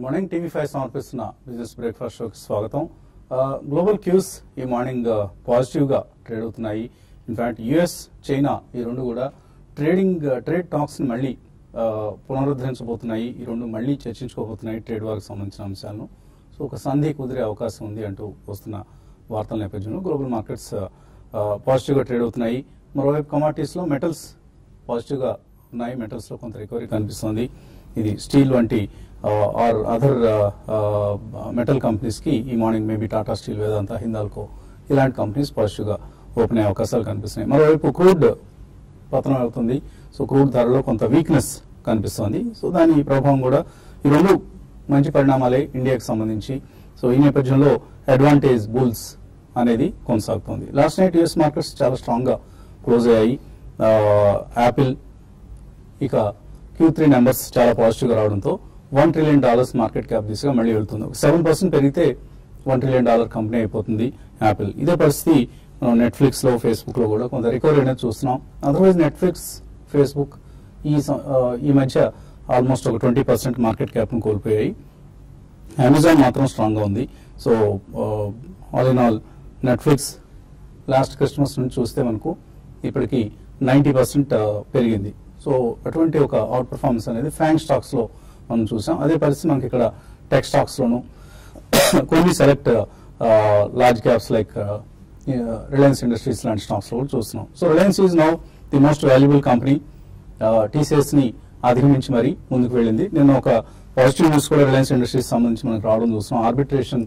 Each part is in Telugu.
మార్నింగ్ టీవీ ఫైవ్ సమర్పిస్తున్న బిజినెస్ బ్రేక్ఫాస్ట్ షోకి స్వాగతం గ్లోబల్ క్యూస్ ఈ మార్నింగ్ పాజిటివ్ గా ట్రేడ్ అవుతున్నాయి ఇన్ఫాక్ట్ యుఎస్ చైనా ఈ రెండు కూడా ట్రేడింగ్ ట్రేడ్ టాక్స్ ని మళ్ళీ ఆ, పునరుద్ధరించబోతున్నాయి ఈ రెండు మళ్ళీ చర్చించుకోబోతున్నాయి ట్రేడ్ వారికి సంబంధించిన అంశాలను సో ఒక సంధి కుదిరే అవకాశం ఉంది అంటూ వస్తున్న వార్తల నేపథ్యంలో గ్లోబల్ మార్కెట్స్ పాజిటివ్ గా ట్రేడ్ అవుతున్నాయి మరోవైపు కమాడిటీస్ లో మెటల్స్ పాజిటివ్ గా ఉన్నాయి మెటల్స్ లో కొంత రికవరీ కనిపిస్తుంది ఇది స్టీల్ వంటి ఆర్ అదర్ మెటల్ కంపెనీస్ కి ఈ morning maybe Tata steel Vedanta Hindalco ఇలాంటి కంపెనీస్ పాజిటివ్ గా ఓపెన్ అయ్యే అవకాశాలు కనిపిస్తున్నాయి మరోవైపు క్రూడ్ పతనం అవుతుంది సో క్రూడ్ ధరలో కొంత వీక్నెస్ కనిపిస్తోంది సో దాని ప్రభావం కూడా ఈ రెండు మంచి పరిణామాలే ఇండియాకి సంబంధించి సో ఈ నేపథ్యంలో అడ్వాంటేజ్ బుల్స్ అనేది కొనసాగుతోంది లాస్ట్ నైట్ యుఎస్ మార్కెట్స్ చాలా స్ట్రాంగ్ గా క్లోజ్ అయ్యాయి యాపిల్ ఇక క్యూ త్రీ నెంబర్స్ చాలా పాజిటివ్ గా రావడంతో one trillion dollars market cap దిశగా మళ్ళీ వెళ్తుంది ఒక సెవెన్ పర్సెంట్ పెరిగితే వన్ ట్రిలియన్ డాలర్ కంపెనీ అయిపోతుంది యాపిల్ ఇదే పరిస్థితి నెట్ఫ్లిక్స్ లో ఫేస్బుక్ లో కూడా కొంత రికవరీ అనేది చూస్తున్నాం అదర్వైజ్ నెట్ఫ్లిక్స్ ఫేస్బుక్ ఈ సం- ఆ, ఈ మధ్య ఆల్మోస్ట్ ఒక ట్వంటీ పర్సెంట్ మార్కెట్ క్యాప్ ను కోల్పోయాయి అమెజాన్ మాత్రం స్ట్రాంగ్ గా ఉంది so all in all Netflix last Christmas నుంచి చూస్తే మనకు ఇప్పటికి నైంటీ పర్సెంట్ పెరిగింది సో అటువంటి ఒక అవుట్ పర్ఫార్మెన్స్ అనేది ఫ్యాంక్ స్టాక్స్ లో మనం చూసాం అదే పరిస్థితి మనకి ఇక్కడ టెక్ స్టాక్స్ లోను కొన్ని select large caps like Reliance Industries లాంటి స్టాక్స్ లో కూడా చూస్తున్నాం so Reliance is now the most valuable company TCS ని అధిగమించి మరి ముందుకు వెళ్ళింది నిన్న ఒక పాజిటివ్ న్యూస్ కూడా రిలయన్స్ ఇండస్ట్రీస్ సంబంధించి మనకు రావడం చూస్తున్నాం ఆర్బిట్రేషన్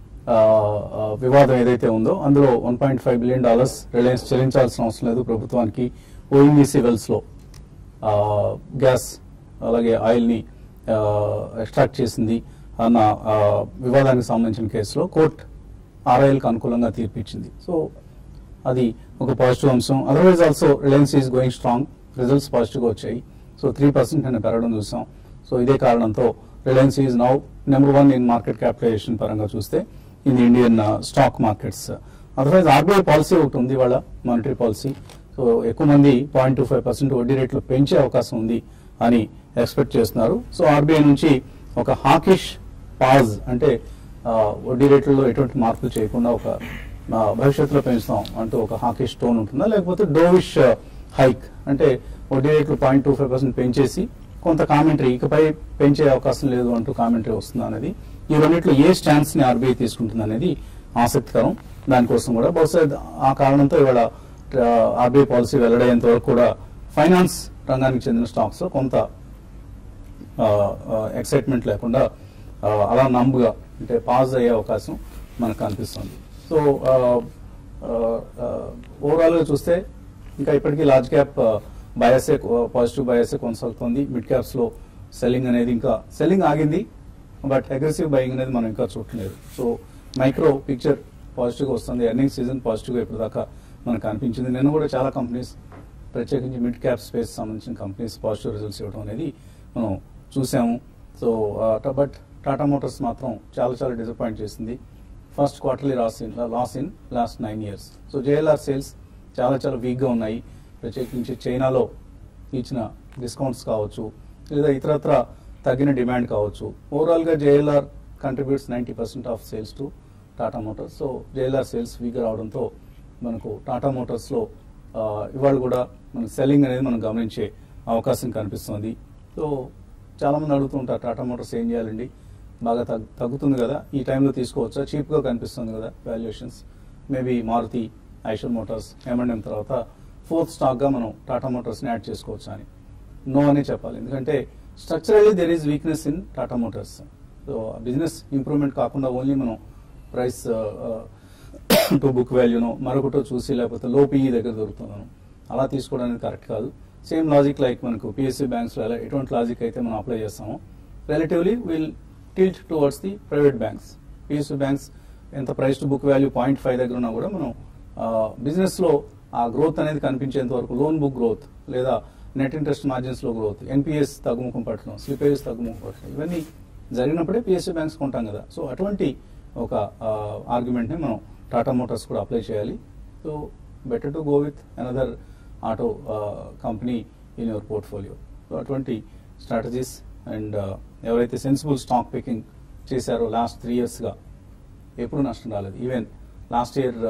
వివాదం ఏదైతే ఉందో అందులో one point five billion dollars Reliance చెల్లించాల్సిన అవసరం లేదు ప్రభుత్వానికి ఓఎన్జీసీ వెల్స్ లో ఆ, గ్యాస్ అలాగే ఆయిల్ ని ఎక్స్ట్రాక్ట్ చేసింది అన్న ఆ, వివాదానికి సంబంధించిన కేసులో కోర్టు ఆర్ఐఎల్ కి అనుకూలంగా తీర్పు ఇచ్చింది సో అది ఒక పాజిటివ్ అంశం otherwise also Reliance is going strong results positive గా వచ్చాయి సో త్రీ పర్సెంట్ అని పెరగడం చూసాం సో ఇదే కారణంతో Reliance is now number one in market capitalization పరంగా చూస్తే in the Indian stock markets otherwise RBI policy ఒకటి ఉంది వాళ్ళ మానిటరీ పాలసీ సో ఎక్కువ మంది పాయింట్ టూ ఫైవ్ పర్సెంట్ వడ్డీ రేట్లు పెంచే అవకాశం ఉంది అని ఎక్స్పెక్ట్ చేస్తున్నారు సో ఆర్బీఐ నుంచి ఒక హాకిష్ పాజ్ అంటే ఆ, వడ్డీ రేట్లలో ఎటువంటి మార్పులు చేయకుండా ఒక ఆ, భవిష్యత్తులో పెంచుతాం అంటూ ఒక హాకిష్ టోన్ ఉంటుందా లేకపోతే డోవిష్ హైక్ అంటే వడ్డీ రేట్లు పాయింట్ టూ ఫైవ్ పర్సెంట్ పెంచేసి కొంత కామెంటరీ ఇకపై పెంచే అవకాశం లేదు అంటూ కామెంటరీ వస్తుంది అనేది ఈ రెండింటిలో ఏ స్టాండ్స్ ని ఆర్బీఐ తీసుకుంటుంది అనేది ఆసక్తికరం దానికోసం కూడా బహుశా ఆ కారణంతో ఇవాళ ఆర్బీఐ పాలసీ వెల్లడయ్యేంత వరకు కూడా ఫైనాన్స్ రంగానికి చెందిన స్టాక్స్ లో కొంత ఎక్సైట్మెంట్ లేకుండా ఆ, అలా నంబుగా అంటే పాజ్ అయ్యే అవకాశం మనకు కనిపిస్తుంది సో ఓవరాల్ గా చూస్తే ఇంకా ఇప్పటికీ లార్జ్ క్యాప్ బయాసే పాజిటివ్ బయాసే కొనసాగుతుంది మిడ్ క్యాప్స్ లో సెల్లింగ్ అనేది ఇంకా సెల్లింగ్ ఆగింది బట్ అగ్రెసివ్ బయింగ్ అనేది మనం ఇంకా చూడలేదు సో మైక్రో పిక్చర్ పాజిటివ్ గా వస్తుంది ఎర్నింగ్ సీజన్ పాజిటివ్ గా ఇప్పటిదాకా మనకు కనిపించింది నేను కూడా చాలా కంపెనీస్ ప్రత్యేకించి మిడ్ క్యాప్ స్పేస్ సంబంధించిన కంపెనీస్ పాజిటివ్ రిజల్ట్స్ ఇవ్వడం అనేది మనం చూసాము సో బట్ టాటా మోటార్స్ మాత్రం చాలా చాలా డిసప్పాయింట్ చేసింది first quarterly loss in loss in last nine years so JLR sales చాలా చాలా వీక్ గా ఉన్నాయి ప్రత్యేకించి చైనాలో ఇచ్చిన డిస్కౌంట్స్ కావచ్చు లేదా ఇతరత్ర తగ్గిన డిమాండ్ కావచ్చు ఓవరాల్ గా JLR contributes ninety percent of sales to Tata Motors so JLR sales weak రావడంతో మనకు టాటా మోటార్స్ లో ఆ, ఇవాళ కూడా మన సెల్లింగ్ అనేది మనం గమనించే అవకాశం కనిపిస్తుంది సో చాలా మంది అడుగుతుంటారు టాటా మోటార్స్ ఏం చేయాలండి బాగా తగ్గు- తగ్గుతుంది కదా ఈ టైంలో తీసుకోవచ్చా చీప్ గా కనిపిస్తుంది కదా valuations maybe Maruti Eicher Motors M and M తర్వాత ఫోర్త్ స్టాక్ గా మనం టాటా మోటార్స్ ని యాడ్ చేసుకోవచ్చా అని నో అనే చెప్పాలి ఎందుకంటే structurally there is weakness in Tata Motors so business improvement కాకుండా ఓన్లీ మనం ప్రైస్ టు బుక్ వాల్యూనో మరొకటో చూసి లేకపోతే లో పీఈ దగ్గర దొరుకుతున్నాను అలా తీసుకోవడానికి కరెక్ట్ కాదు సేమ్ లాజిక్ లైక్ మనకు పిఎస్సి బ్యాంక్స్ లో ఎలా ఎటువంటి లాజిక్ అయితే మనం అప్లై చేస్తామో relatively will tilt towards the private banks PSU banks ఎంత price to book value point five దగ్గర ఉన్నా కూడా మనం బిజినెస్ లో ఆ గ్రోత్ అనేది కనిపించేంత వరకు లోన్ బుక్ గ్రోత్ లేదా నెట్ ఇంట్రెస్ట్ మార్జిన్స్ లో గ్రోత్ ఎన్పిఎస్ తగ్గుముఖం పట్టడం స్లిపేజ్ తగ్గుముఖం పట్టడం ఇవన్నీ జరిగినప్పుడే పిఎస్సి బ్యాంక్స్ కొంటాం కదా సో అటువంటి ఒక ఆర్గ్యుమెంట్ ని మనం టాటా మోటార్స్ కూడా అప్లై చేయాలి so better to go with another auto company in your portfolio so అటువంటి స్ట్రాటజీస్ అండ్ ఎవరైతే సెన్సిబుల్ స్టాక్ పికింగ్ చేశారో లాస్ట్ త్రీ ఇయర్స్గా ఎప్పుడు నష్టం రాలేదు ఈవెన్ లాస్ట్ ఇయర్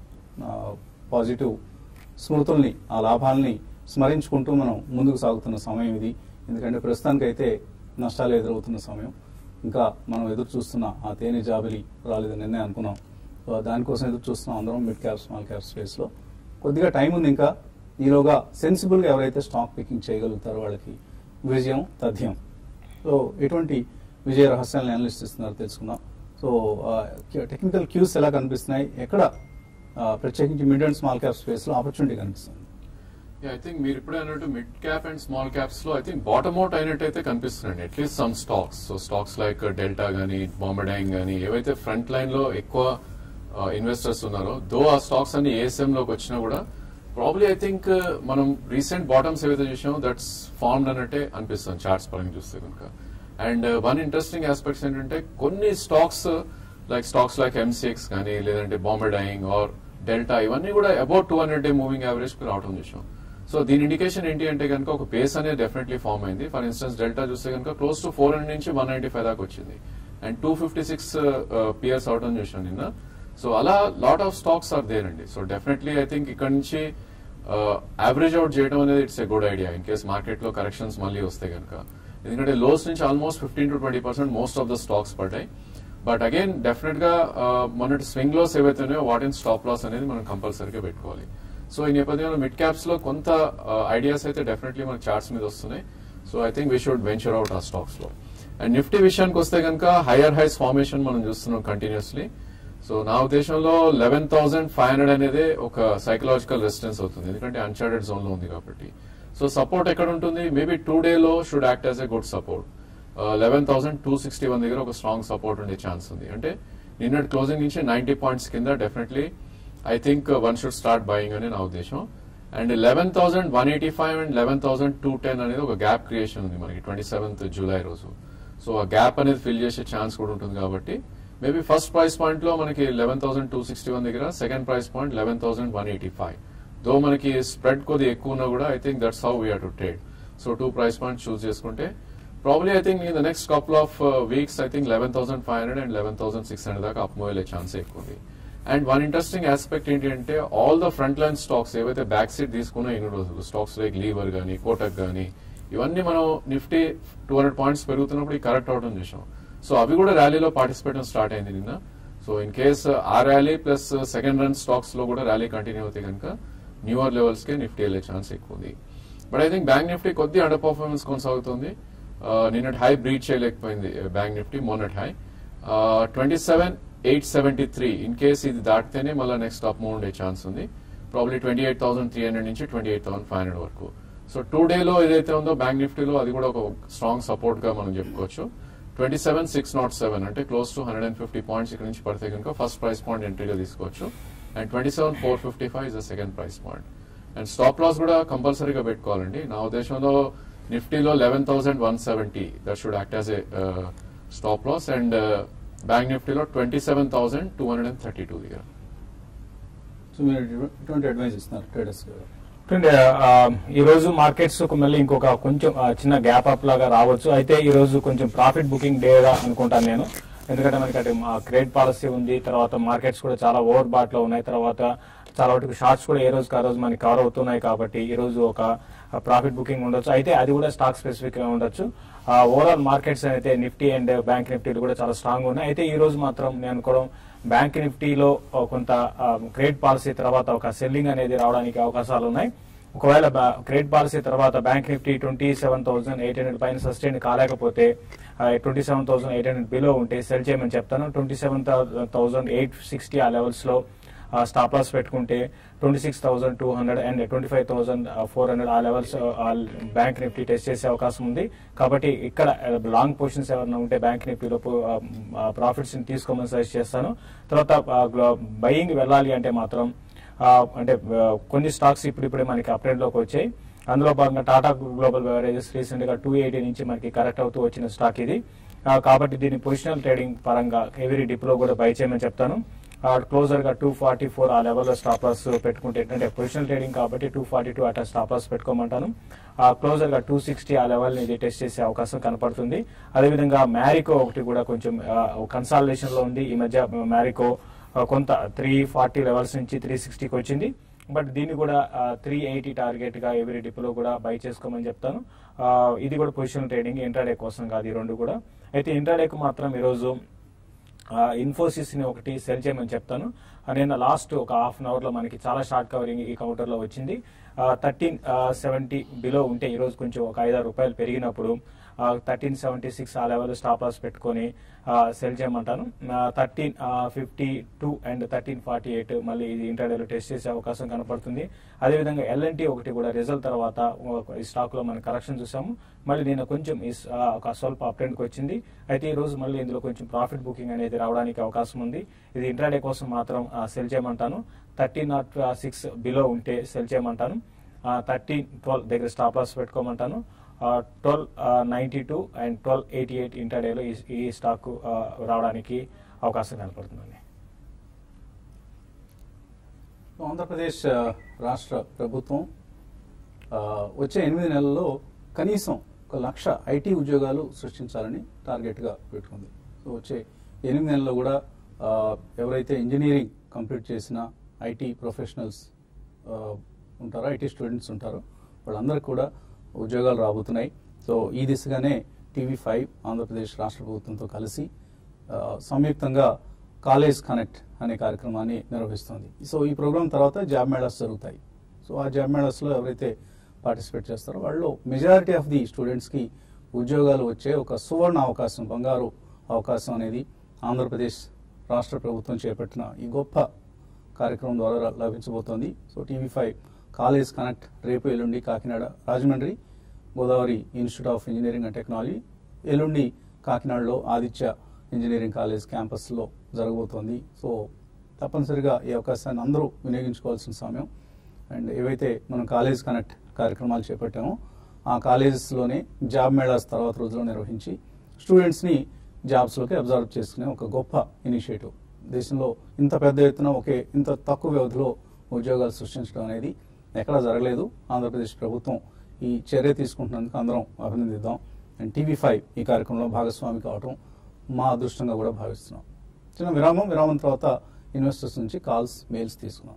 పాజిటివ్ స్మృతుల్ని ఆ లాభాలని స్మరించుకుంటూ మనం ముందుకు సాగుతున్న సమయం ఇది ఎందుకంటే ప్రస్తుతానికైతే నష్టాలు ఎదురవుతున్న సమయం ఇంకా మనం ఎదురు చూస్తున్న ఆ తేనె జాబిలి రాలేదని నిన్నే అనుకున్నాం సో దానికోసం ఎదురు చూస్తున్నాం అందరం మిడ్ క్యాప్ స్మాల్ క్యాప్ స్పేస్లో కొద్దిగా టైం ఉంది ఇంకా ఈలోగా సెన్సిబుల్గా ఎవరైతే స్టాక్ పికింగ్ చేయగలుగుతారో వాళ్ళకి విజయం తథ్యం సో ఎటువంటి విజయ రహస్యాలను అనలిస్ట్ ఇస్తున్నారో తెలుసుకుందాం సో టెక్నికల్ క్యూస్ ఎలా కనిపిస్తున్నాయి ఎక్కడ ఆ, ప్రత్యేకించి మిడ్ అండ్ స్మాల్ క్యాప్ స్పేస్లో ఆపర్చునిటీ కనిపిస్తుంది ఐ థింక్ మీరు ఇప్పుడే అన్నట్టు mid cap and small caps లో ఐ థింక్ బాటమ్ అవుట్ అయినట్టయితే కనిపిస్తున్నాయండి at least some stocks so stocks like Delta గానీ బాంబడాంగ్ గానీ ఏవైతే ఫ్రంట్ లైన్ లో ఎక్కువ ఇన్వెస్టర్స్ ఉన్నారో దో ఆ స్టాక్స్ అన్ని ఏఎస్ఎం లోకి వచ్చినా కూడా ప్రాబ్లీ ఐ థింక్ మనం రీసెంట్ బాటమ్స్ ఏవైతే చూసామో దట్స్ ఫార్మ్డ్ అన్నట్టే అనిపిస్తుంది చార్ట్స్ పరంగా చూస్తే కనుక అండ్ వన్ ఇంట్రెస్టింగ్ ఆస్పెక్ట్స్ ఏంటంటే కొన్ని stocks like stocks like MCX కానీ లేదంటే బాంబే డైయింగ్ ఆర్ డెల్టా ఇవన్నీ కూడా about two hundred day moving average కి రావడం చూసాం సో దీని ఇండికేషన్ ఏంటి అంటే కనుక ఒక పేస్ అనేది డెఫినెట్లీ ఫామ్ అయింది ఫర్ ఇన్స్టెన్స్ డెల్టా చూస్తే కనుక క్లోజ్ టు ఫోర్ హండ్రెడ్ నుంచి వన్ నైన్టీ ఫైవ్ దాకా వచ్చింది అండ్ టూ ఫిఫ్టీ సిక్స్ పియర్స్ అవడం చూసాం నిన్న సో అలా lot of stocks are there అండి సో డెఫినెట్లీ ఐ థింక్ ఇక్కడ నుంచి యావరేజ్ అవుట్ చేయడం అనేది it's a good idea in case market లో కరెక్షన్స్ మళ్ళీ వస్తే కనుక ఎందుకంటే లోస్ నుంచి almost fifteen to twenty percent most of the stocks పడ్డాయి బట్ అగైన్ డెఫినెట్ గా మొన్నటి స్వింగ్ లోస్ ఏవైతే ఉన్నాయో వాటిని స్టాప్ లాస్ అనేది మనం కంపల్సరీగా పెట్టుకోవాలి సో ఈ నేపథ్యంలో మిడ్ క్యాప్స్ లో కొంత ఐడియాస్ అయితే డెఫినెట్లీ మన చార్ట్స్ మీద వస్తున్నాయి so I think we should venture out ఆ స్టాక్స్ లో అండ్ నిఫ్టీ విషయానికి వస్తే కనుక హైయర్ హైస్ ఫార్మేషన్ మనం చూస్తున్నాం కంటిన్యూస్లీ సో నా ఉద్దేశంలో లెవెన్ థౌసండ్ ఫైవ్ హండ్రెడ్ అనేది ఒక సైకలాజికల్ రెసిస్టెన్స్ అవుతుంది ఎందుకంటే అన్చార్టెడ్ జోన్ లో ఉంది కాబట్టి సో సపోర్ట్ ఎక్కడ ఉంటుంది మేబీ టూ డే లో should act as a good support eleven thousand two sixty one దగ్గర ఒక స్ట్రాంగ్ సపోర్ట్ ఉండే ఛాన్స్ ఉంది అంటే నిన్నటి క్లోజింగ్ నుంచి నైన్టీ పాయింట్స్ కింద definitely I think one should start buying అని నా ఉద్దేశం and eleven thousand one eighty five and eleven thousand two ten అనేది ఒక గ్యాప్ క్రియేషన్ ఉంది మనకి ట్వంటీ సెవెంత్ జూలై రోజు సో ఆ గ్యాప్ అనేది ఫిల్ చేసే ఛాన్స్ కూడా ఉంటుంది కాబట్టి మేబీ ఫస్ట్ ప్రైస్ పాయింట్ లో మనకి eleven thousand two sixty one దగ్గర second price point eleven thousand one eighty five though మనకి స్ప్రెడ్ కొద్ది ఎక్కువ ఉన్నా కూడా I think that's how we are to trade so two price point choose చేసుకుంటే probably I think in the next couple of weeks I think eleven thousand five hundred and eleven thousand six hundred దాకా అప్ వెళ్ళే ఛాన్స్ ఎక్కువ ఉంది అండ్ వన్ ఇంట్రెస్టింగ్ ఆస్పెక్ట్ ఏంటి అంటే all the front line stocks ఏవైతే బ్యాక్ సీట్ తీసుకున్నా ఇన్ని రోజులు స్టాక్స్ లైక్ లీవర్ కానీ కోటక్ కానీ ఇవన్నీ మనం నిఫ్టీ టూ హండ్రెడ్ పాయింట్స్ పెరుగుతున్నప్పుడు కరెక్ట్ అవడం చూసాం సో అవి కూడా ర్యాలీలో పార్టిసిపేట్ స్టార్ట్ అయింది నిన్న సో ఇన్ కేస్ ఆ rally plus second run stocks లో కూడా ర్యాలీ కంటిన్యూ అవుతే కనుక న్యూయర్ లెవెల్స్ కి నిఫ్టీ వెళ్ళే ఛాన్స్ ఎక్కువ ఉంది but I think bank Nifty కొద్ది అండర్ పర్ఫార్మెన్స్ కొనసాగుతుంది నిన్నటి హై బ్రీచ్ చేయలేకపోయింది బ్యాంక్ నిఫ్టీ మొన్నటి high twenty seven eight seventy three in case ఇది దాటితేనే మళ్ళీ నెక్స్ట్ అప్ మూవ్ ఉండే ఛాన్స్ ఉంది probably twenty eight thousand three hundred నుంచి twenty eight thousand five hundred వరకు సో టూ డేలో ఏదైతే ఉందో బ్యాంక్ నిఫ్టీలో అది కూడా ఒక స్ట్రాంగ్ సపోర్ట్ గా మనం చెప్పుకోవచ్చు twenty seven six nought seven అంటే close to hundred and fifty points ఇక్కడ నుంచి పడితే కనుక ఫస్ట్ ప్రైస్ పాయింట్ ఎంట్రీగా తీసుకోవచ్చు and twenty seven four fifty five is the second price point and stop loss కూడా కంపల్సరీగా పెట్టుకోవాలండి నా ఉద్దేశంలో నిఫ్టీలో eleven thousand one seventy that should act as a stop loss and bank నిఫ్టీలో twenty seven thousand two hundred and thirty two దగ్గర సో మీరు ఎటువంటి అడ్వైస్ ఇస్తున్నారు ట్రేడర్స్ చూడండి, ఆ, ఈ రోజు మార్కెట్స్ కు మళ్ళీ ఇంకొక కొంచెం ఆ, చిన్న గ్యాప్ అప్ లాగా రావచ్చు అయితే ఈ రోజు కొంచెం ప్రాఫిట్ బుకింగ్ డేగా అనుకుంటాను నేను ఎందుకంటే మనకి అటు క్రెడిట్ పాలసీ ఉంది తర్వాత మార్కెట్స్ కూడా చాలా ఓవర్ బాట్ లో ఉన్నాయి తర్వాత చాలా వాటికి షార్ట్స్ కూడా ఏ రోజుకి ఆ రోజు మనకి కవర్ అవుతున్నాయి కాబట్టి ఈ రోజు ఒక ప్రాఫిట్ బుకింగ్ ఉండొచ్చు అయితే అది కూడా స్టాక్ స్పెసిఫిక్ గా ఉండొచ్చు ఓవరాల్ మార్కెట్స్ అయితే నిఫ్టీ అండ్ బ్యాంక్ నిఫ్టీలు కూడా చాలా స్ట్రాంగ్ ఉన్నాయి అయితే ఈ రోజు మాత్రం నేను అనుకోవడం బ్యాంక్ నిఫ్టీలో ఆ, కొంత క్రెడిట్ పాలసీ తర్వాత ఒక సెల్లింగ్ అనేది రావడానికి అవకాశాలు ఉన్నాయి ఒకవేళ క్రెడిట్ పాలసీ తర్వాత bank Nifty twenty seven thousand eight hundred పైన సస్టైన్ కాలేకపోతే twenty seven thousand eight hundred below ఉంటే సెల్ చేయమని చెప్తాను twenty seven thousand eight sixty ఆ లెవెల్స్ లో స్టాప్ లాస్ పెట్టుకుంటే twenty six thousand two hundred and twenty five thousand four hundred ఆ లెవెల్స్ బ్యాంక్ నిఫ్టీ టెస్ట్ చేసే అవకాశం ఉంది కాబట్టి ఇక్కడ లాంగ్ పొజిషన్స్ ఎవరైనా ఉంటే బ్యాంక్ నిఫ్టీలో ప్రాఫిట్స్ తీసుకోమని సజెస్ట్ చేస్తాను తర్వాత బయింగ్ వెళ్ళాలి అంటే మాత్రం ఆ, అంటే ఆ, కొన్ని స్టాక్స్ ఇప్పుడు ఇప్పుడే మనకి అప్డేట్ లోకి వచ్చాయి అందులో భాగంగా టాటా గ్లోబల్ బెవరేజెస్ రీసెంట్ గా టూ ఎయిటీ నుంచి మనకి కరెక్ట్ అవుతూ వచ్చిన స్టాక్ ఇది ఆ, కాబట్టి దీన్ని పొజిషనల్ ట్రేడింగ్ పరంగా ఎవరీ డిప్ లో కూడా బై చేయమని చెప్తాను క్లోజర్ గా టూ ఫార్టీ ఫోర్ ఆ లెవెల్లో స్టాప్ లాస్ పెట్టుకుంటే ఏంటంటే పొజిషన్ ట్రేడింగ్ కాబట్టి టూ ఫార్టీ టూ అట్లా స్టాప్ లాస్ పెట్టుకోమంటాను క్లోజర్ గా టూ సిక్స్టీ ఆ లెవెల్ ఇది టెస్ట్ చేసే అవకాశం కనపడుతుంది అదేవిధంగా మ్యారికో ఒకటి కూడా కొంచెం కన్సాలిడేషన్ లో ఉంది ఈ మధ్య మ్యారికో ఆ, కొంత త్రీ ఫార్టీ లెవెల్స్ నుంచి త్రీ సిక్స్టీకి వచ్చింది బట్ దీన్ని కూడా త్రీ ఎయిటీ టార్గెట్ గా ఎవరీ డిప్లో కూడా బై చేసుకోమని చెప్తాను ఆ, ఇది కూడా పొజిషన్ ట్రేడింగ్ ఇంట్రాడే కోసం కాదు ఈ రెండు కూడా అయితే ఇంట్రాడేకు మాత్రం ఈరోజు ఇన్ఫోసిస్ ని ఒకటి సెల్ చేయమని చెప్తాను ఆ, నిన్న లాస్ట్ ఒక హాఫ్ అన్ అవర్ లో మనకి చాలా షార్ట్ కవరింగ్ ఈ కౌంటర్ లో వచ్చింది థర్టీన్ సెవెంటీ బిలో ఉంటే ఈ రోజు కొంచెం ఒక ఐదారు రూపాయలు పెరిగినప్పుడు థర్టీన్ సెవెంటీ సిక్స్ ఆ లెవెల్ స్టాప్ లాస్ పెట్టుకొని సెల్ చేయమంటాను thirteen fifty two and thirteen forty eight మళ్ళీ ఇది ఇంటర్డేలో టెస్ట్ చేసే అవకాశం కనపడుతుంది అదేవిధంగా ఎల్ఎన్టీ ఒకటి కూడా రిజల్ట్ తర్వాత ఒక- ఈ స్టాక్ లో మనం కరెక్షన్ చూసాము మళ్ళీ నేను కొంచెం ఈ స- ఆ, ఒక స్వల్ప అప్ట్రెండ్కి వచ్చింది అయితే ఈ రోజు మళ్ళీ ఇందులో కొంచెం ప్రాఫిట్ బుకింగ్ అనేది రావడానికి అవకాశం ఉంది ఇది ఇంట్రాడే కోసం మాత్రం సెల్ చేయమంటాను థర్టీన్ నాట్ సిక్స్ బిలో ఉంటే సెల్ చేయమంటాను థర్టీన్ ట్వెల్వ్ దగ్గర స్టాప్ లాస్ పెట్టుకోమంటాను twelve ninety two and twelve eighty eight ఇంటర్డేలో ఈ- ఈ స్టాక్ ఆ, రావడానికి అవకాశం కనపడుతుందండి ఆంధ్రప్రదేశ్ ఆ, రాష్ట్ర ప్రభుత్వం ఆ, వచ్చే ఎనిమిది నెలల్లో కనీసం ఒక లక్ష ఐటీ ఉద్యోగాలు సృష్టించాలని టార్గెట్గా పెట్టుకుంది సో వచ్చే ఎనిమిది నెలల్లో కూడా ఆ, ఎవరైతే ఇంజనీరింగ్ కంప్లీట్ చేసిన ఐటీ ప్రొఫెషనల్స్ ఆ, ఉంటారో ఐటీ స్టూడెంట్స్ ఉంటారో వాళ్ళందరికీ కూడా ఉద్యోగాలు రాబోతున్నాయి సో ఈ దిశగానే టీవీ ఫైవ్ ఆంధ్రప్రదేశ్ రాష్ట్ర ప్రభుత్వంతో కలిసి ఆ, సంయుక్తంగా కాలేజ్ కనెక్ట్ అనే కార్యక్రమాన్ని నిర్వహిస్తుంది సో ఈ ప్రోగ్రాం తర్వాత జాబ్ మేళాస్ జరుగుతాయి సో ఆ జాబ్ మేళాస్లో ఎవరైతే పార్టిసిపేట్ చేస్తారో వాళ్ళు మెజారిటీ ఆఫ్ ది స్టూడెంట్స్కి ఉద్యోగాలు వచ్చే ఒక సువర్ణ అవకాశం బంగారు అవకాశం అనేది ఆంధ్రప్రదేశ్ రాష్ట్ర ప్రభుత్వం చేపట్టిన ఈ గొప్ప కార్యక్రమం ద్వారా లభించబోతోంది so TV five college connect రేపు ఎల్లుండి Kakinada Rajahmundry Godavari institute of engineering and Technology ఎల్లుండి కాకినాడలో ఆదిత్య ఇంజనీరింగ్ కాలేజ్ క్యాంపస్లో జరగబోతోంది సో తప్పనిసరిగా ఈ అవకాశాన్ని అందరూ వినియోగించుకోవాల్సిన సమయం అండ్ ఏవైతే మనం కాలేజ్ కనెక్ట్ కార్యక్రమాలు చేపట్టామో ఆ కాలేజెస్లోనే జాబ్ మేళాస్ తర్వాత రోజుల్లో నిర్వహించి స్టూడెంట్స్ని జాబ్స్లోకి అబ్జర్వ్ చేసుకునే ఒక గొప్ప ఇనిషియేటివ్ దేశంలో ఇంత పెద్ద ఎత్తున ఒకే ఇంత తక్కువ వ్యవధిలో ఉద్యోగాలు సృష్టించడం అనేది ఎక్కడా జరగలేదు ఆంధ్రప్రదేశ్ ప్రభుత్వం ఈ చర్య తీసుకుంటున్నందుకు అందరం అభినందిద్దాం అండ్ టీవీ ఫైవ్ ఈ కార్యక్రమంలో భాగస్వామి కావటం మా అదృష్టంగా కూడా భావిస్తున్నాం చిన్న విరామం విరామం తర్వాత ఇన్వెస్టర్స్ నుంచి కాల్స్ మెయిల్స్ తీసుకున్నాం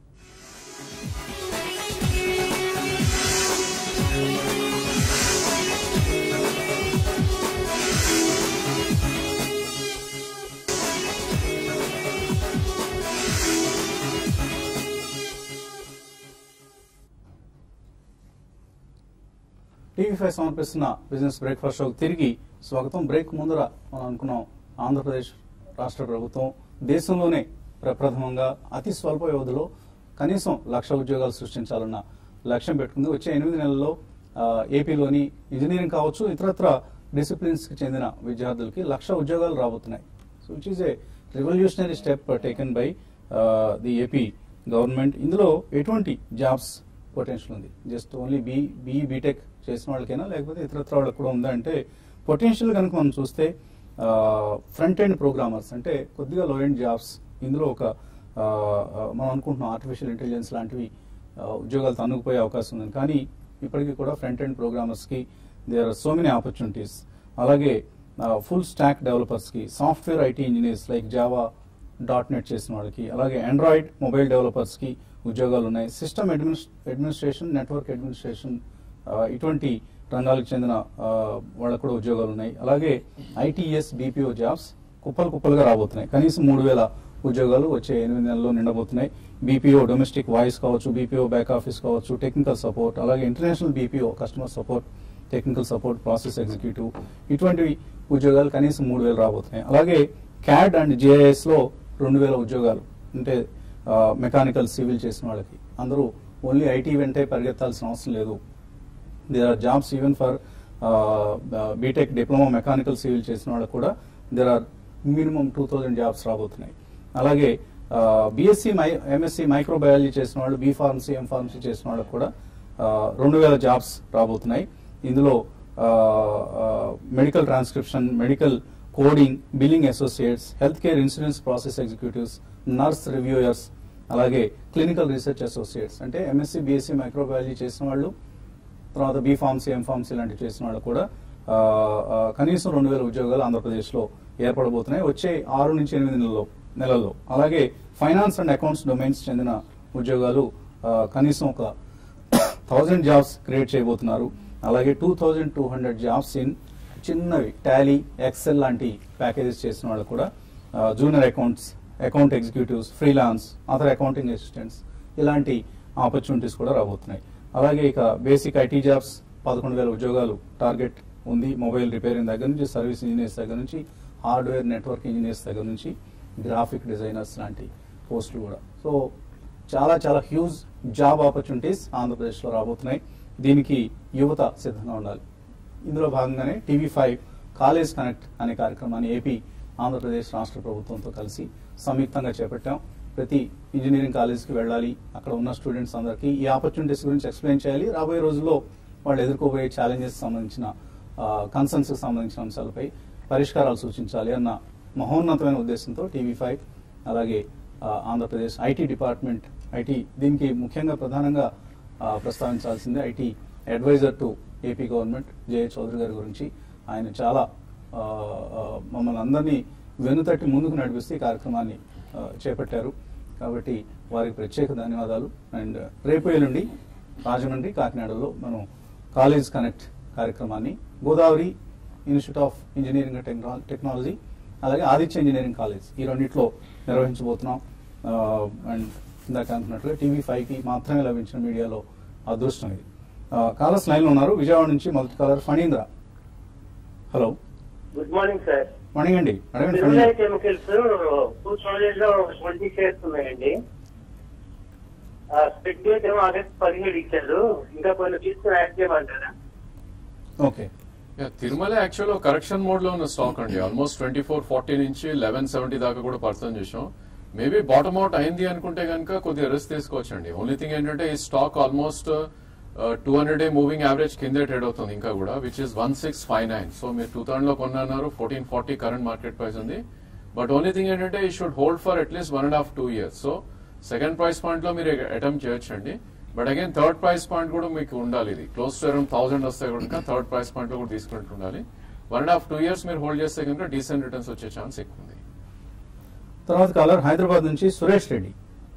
టీవీ ఫైవ్ సమర్పిస్తున్న బిజినెస్ బ్రేక్ఫాస్ట్ షోకి తిరిగి స్వాగతం బ్రేక్ ముందర మనం అనుకున్నాం ఆంధ్రప్రదేశ్ రాష్ట్ర ప్రభుత్వం దేశంలోనే ప్రప్రథమంగా అతి స్వల్ప వ్యవధిలో కనీసం లక్ష ఉద్యోగాలు సృష్టించాలన్న లక్ష్యం పెట్టుకుంది వచ్చే ఎనిమిది నెలల్లో ఆ, ఏపీలోని ఇంజనీరింగ్ కావచ్చు ఇతరత్ర డిసిప్లిన్స్ కి చెందిన విద్యార్థులకి లక్ష ఉద్యోగాలు రాబోతున్నాయి so which is a revolutionary step taken by the AP government ఇందులో ఎటువంటి జాబ్స్ పొటెన్షియల్ ఉంది just only B B BTech చేసిన వాళ్ళకైనా లేకపోతే ఇతరత్ర వాళ్ళకి కూడా ఉందా అంటే పొటెన్షియల్ కనుక మనం చూస్తే ఫ్రంట్ ఎండ్ ప్రోగ్రామర్స్ అంటే కొద్దిగా లో ఎండ్ జాబ్స్ ఇందులో ఒక ఆ, ఆ, మనం అనుకుంటున్నాం ఆర్టిఫిషియల్ ఇంటెలిజెన్స్ లాంటివి ఆ, ఉద్యోగాలు తన్నుకుపోయే అవకాశం ఉంది కానీ ఇప్పటికీ కూడా ఫ్రంట్ ఎండ్ ప్రోగ్రామర్స్కి there are so many opportunities అలాగే ఫుల్ స్టాక్ డెవలపర్స్కి software IT engineers like Java dot net చేసిన వాళ్ళకి అలాగే ఆండ్రాయిడ్ మొబైల్ డెవలపర్స్కి ఉద్యోగాలు ఉన్నాయి సిస్టమ్ అడ్మినిస్ అడ్మినిస్ట్రేషన్ నెట్వర్క్ అడ్మినిస్ట్రేషన్ ఆ, ఇటువంటి రంగాలకు చెందిన ఆ, వాళ్ళకు కూడా ఉద్యోగాలు ఉన్నాయి అలాగే ఐటీఎస్ బీపీఓ జాబ్స్ కుప్పలు కుప్పలుగా రాబోతున్నాయి కనీసం మూడు వేల ఉద్యోగాలు వచ్చే ఎనిమిది నెలల్లో నిండబోతున్నాయి బీపీఓ డొమెస్టిక్ వాయిస్ కావచ్చు బీపీఓ బ్యాక్ ఆఫీస్ కావచ్చు టెక్నికల్ సపోర్ట్ అలాగే international BPO customer support technical support process executive ఇటువంటివి ఉద్యోగాలు కనీసం మూడు వేలు రాబోతున్నాయి అలాగే క్యాడ్ అండ్ జిఐఎస్ లో రెండు వేల ఉద్యోగాలు అంటే మెకానికల్ సివిల్ చేసిన వాళ్ళకి అందరూ ఓన్లీ ఐటీ వెంటే పరిగెత్తాల్సిన అవసరం లేదు there are jobs even for BTech diploma mechanical civil చేసిన వాళ్ళకు కూడా there are minimum two thousand jobs రాబోతున్నాయి అలాగే బీఎస్సీ మై ఎంఎస్సీ మైక్రోబయాలజీ చేసిన వాళ్ళు బీ ఫార్మసీ ఎం ఫార్మసీ చేసిన వాళ్ళకు కూడా రెండు వేల జాబ్స్ రాబోతున్నాయి ఇందులో medical transcription medical coding billing associates health care insurance process executives nurse reviewers అలాగే క్లినికల్ రీసెర్చ్ అసోసియేట్స్ అంటే ఎంఎస్సీ బీఎస్సీ మైక్రోబయాలజీ చేసిన వాళ్ళు తర్వాత బీ ఫార్మసీ ఎం ఫార్మసీ లాంటివి చేసిన వాళ్ళు కూడా ఆ, ఆ, కనీసం రెండు వేల ఉద్యోగాలు ఆంధ్రప్రదేశ్లో ఏర్పడబోతున్నాయి వచ్చే ఆరు నుంచి ఎనిమిది నెలల్లో నెలల్లో అలాగే ఫైనాన్స్ అండ్ అకౌంట్స్ డొమైన్స్ చెందిన ఉద్యోగాలు ఆ, కనీసం ఒక థౌజండ్ జాబ్స్ క్రియేట్ చేయబోతున్నారు అలాగే two thousand two hundred jobs in చిన్నవి టాలీ ఎక్సెల్ లాంటి ప్యాకేజెస్ చేసిన వాళ్ళు కూడా junior accounts account executives freelance other accounting assistants ఇలాంటి ఆపర్చునిటీస్ కూడా రాబోతున్నాయి అలాగే ఇక బేసిక్ ఐటీ జాబ్స్ పదకొండు వేల ఉద్యోగాలు టార్గెట్ ఉంది మొబైల్ రిపేరింగ్ దగ్గర నుంచి సర్వీస్ ఇంజనీర్స్ దగ్గర నుంచి హార్డ్వేర్ నెట్వర్క్ ఇంజనీర్స్ దగ్గర నుంచి గ్రాఫిక్ డిజైనర్స్ లాంటి పోస్టులు కూడా సో చాలా చాలా హ్యూజ్ జాబ్ ఆపర్చునిటీస్ ఆంధ్రప్రదేశ్లో రాబోతున్నాయి దీనికి యువత సిద్ధంగా ఉండాలి ఇందులో భాగంగానే టీవీ ఫైవ్ కాలేజ్ కనెక్ట్ అనే కార్యక్రమాన్ని ఏపీ ఆంధ్రప్రదేశ్ రాష్ట్ర ప్రభుత్వంతో కలిసి సంయుక్తంగా చేపట్టాం ప్రతి ఇంజనీరింగ్ కాలేజ్కి వెళ్ళాలి అక్కడ ఉన్న స్టూడెంట్స్ అందరికీ ఈ ఆపర్చునిటీస్ గురించి ఎక్స్ప్లెయిన్ చేయాలి రాబోయే రోజుల్లో వాళ్ళు ఎదుర్కోబోయే ఛాలెంజెస్ సంబంధించిన కన్సర్న్స్ సంబంధించిన అంశాలపై పరిష్కారాలు సూచించాలి అన్న మహోన్నతమైన ఉద్దేశంతో టీవీ ఫైవ్ అలాగే ఆ, ఆంధ్రప్రదేశ్ ఐటీ డిపార్ట్మెంట్ ఐటీ దీనికి ముఖ్యంగా ప్రధానంగా ఆ, ప్రస్తావించాల్సిందే IT adviser to AP government J Chowdary గారి గురించి ఆయన చాలా ఆ, ఆ, మమ్మల్ని అందరినీ వెనుతట్టి ముందుకు నడిపిస్తే ఈ కార్యక్రమాన్ని ఆ, చేపట్టారు కాబట్టి వారికి ప్రత్యేక ధన్యవాదాలు అండ్ రేపు ఎల్లుండి రాజమండ్రి కాకినాడలో మనం కాలేజ్ కనెక్ట్ కార్యక్రమాన్ని Godavari institute of engineering and techno- technology అలాగే ఆదిత్య ఇంజనీరింగ్ కాలేజ్ ఈ రెండిట్లో నిర్వహించబోతున్నాం ఆ, అండ్ ఇందాక అనుకున్నట్లుగా టీవీ ఫైవ్కి మాత్రమే లభించిన మీడియాలో అదృష్టం ఇది ఆ, కాలర్స్ లైన్లో ఉన్నారు విజయవాడ నుంచి మొదటి caller Phanindra hello good morning sir morning అండి అడగండి Tirumala Phanindra chemicals two thousand లో ట్వంటీ షేర్స్ ఉన్నాయండి స్పెడ్ డేట్ ఏమో ఆగస్ట్ పదిహేడు ఇచ్చారు ఇంకా కొన్ని తీసుకుని యాడ్ చేయమంటారా okay Yeah, Tirumala actual correction mode లో ఉన్న స్టాక్ అండి ఆల్మోస్ట్ ట్వంటీ ఫోర్ ఫార్టీ నుంచి లెవెన్ సెవెంటీ దాకా కూడా పర్సన్ చేసాం మేబీ బాటమ్ అవుట్ అయింది అనుకుంటే కనుక కొద్దిగా రిస్క్ తీసుకోవచ్చండి ఓన్లీ థింగ్ ఏంటంటే ఈ stock almost two hundred day moving average కిందే ట్రేడ్ అవుతుంది ఇంకా కూడా which is one six five nine so మీరు టూ థౌసండ్ లో కొన్నారు fourteen forty current market price ఉంది బట్ ఓన్లీ థింగ్ ఏంటంటే ఈ should hold for at least one and half two years so second price point లో మీరు అటెంప్ట్ చేయొచ్చండి but again third price point కూడా మీకు ఉండాలి ఇది క్లోజ్ టు అరౌండ్ థౌసండ్ వస్తే కనుక థర్డ్ ప్రైస్ పాయింట్ లో కూడా తీసుకుంటూ ఉండాలి one and half two years మీరు హోల్డ్ చేస్తే కనుక డీసెంట్ రిటర్న్స్ వచ్చే ఛాన్స్ ఎక్కువ ఉంది తర్వాత కాలర్ హైదరాబాద్ నుంచి సురేష్ రెడ్డి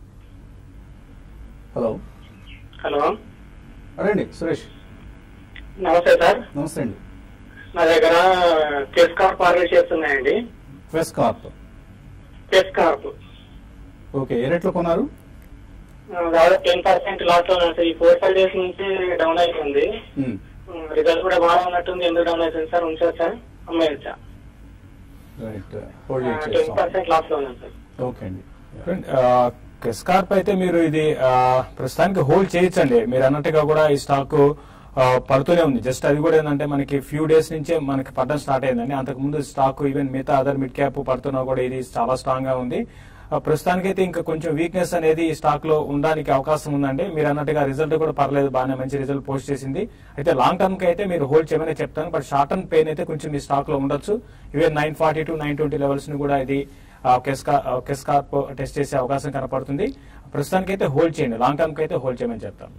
హలో హలో అడండి సురేష్ నమస్తే సార్ నమస్తే అండి నా దగ్గర చెస్ కార్ప్ ఆర్డర్ చేస్తున్నాయండి Quess Corp chess corp okay ఏ రేట్లో కొన్నారు దాదాపు టెన్ పర్సెంట్ లాస్ లో ఉన్నాను సార్ ఈ ఫోర్ ఫైవ్ డేస్ నుంచి డౌన్ అయిపోయింది మ్మ్. రిజల్ట్ కూడా బాగా ఉన్నట్టుంది ఎందుకు డౌన్ అవుతుంది సార్ ఉంచొచ్చా అమ్మేయచ్చా రైట్ హోల్డ్ టెన్ చేస్తాం పర్సెంట్ లాస్ లో ఉన్నాను సార్ ఓకే అండి స్కార్ప్ అయితే మీరు ఇది ఆ, ప్రస్తుతానికి హోల్డ్ చేయొచ్చండి మీరు అన్నట్టుగా కూడా ఈ స్టాక్ ఆ, పడుతూనే ఉంది జస్ట్ అది కూడా ఏంటంటే మనకి ఫ్యూ డేస్ నుంచే మనకి పడడం స్టార్ట్ అయిందండి అంతకు ముందు స్టాక్ ఈవెన్ మిగతా అదర్ మిడ్ క్యాప్ పడుతున్నా కూడా ఇది చాలా స్ట్రాంగ్ గా ఉంది ఆ, ప్రస్తుతానికైతే ఇంకా కొంచెం వీక్నెస్ అనేది ఈ స్టాక్ లో ఉండడానికి అవకాశం ఉందండి మీరు అన్నట్టుగా రిజల్ట్ కూడా పర్లేదు బాగానే మంచి రిజల్ట్ పోస్ట్ చేసింది అయితే లాంగ్ టర్మ్ కి అయితే మీరు హోల్డ్ చేయమని చెప్తాను బట్ షార్ట్ టర్మ్ పెయిన్ అయితే కొంచెం ఈ స్టాక్ లో ఉండొచ్చు even nine forty to nine twenty levels ని కూడా ఇది కెస్కార్ప్ టెస్ట్ చేసే అవకాశం కనపడుతుంది ప్రస్తుతానికి అయితే హోల్డ్ చేయండి లాంగ్ టర్మ్ కి అయితే హోల్డ్ చేయమని చెప్తాను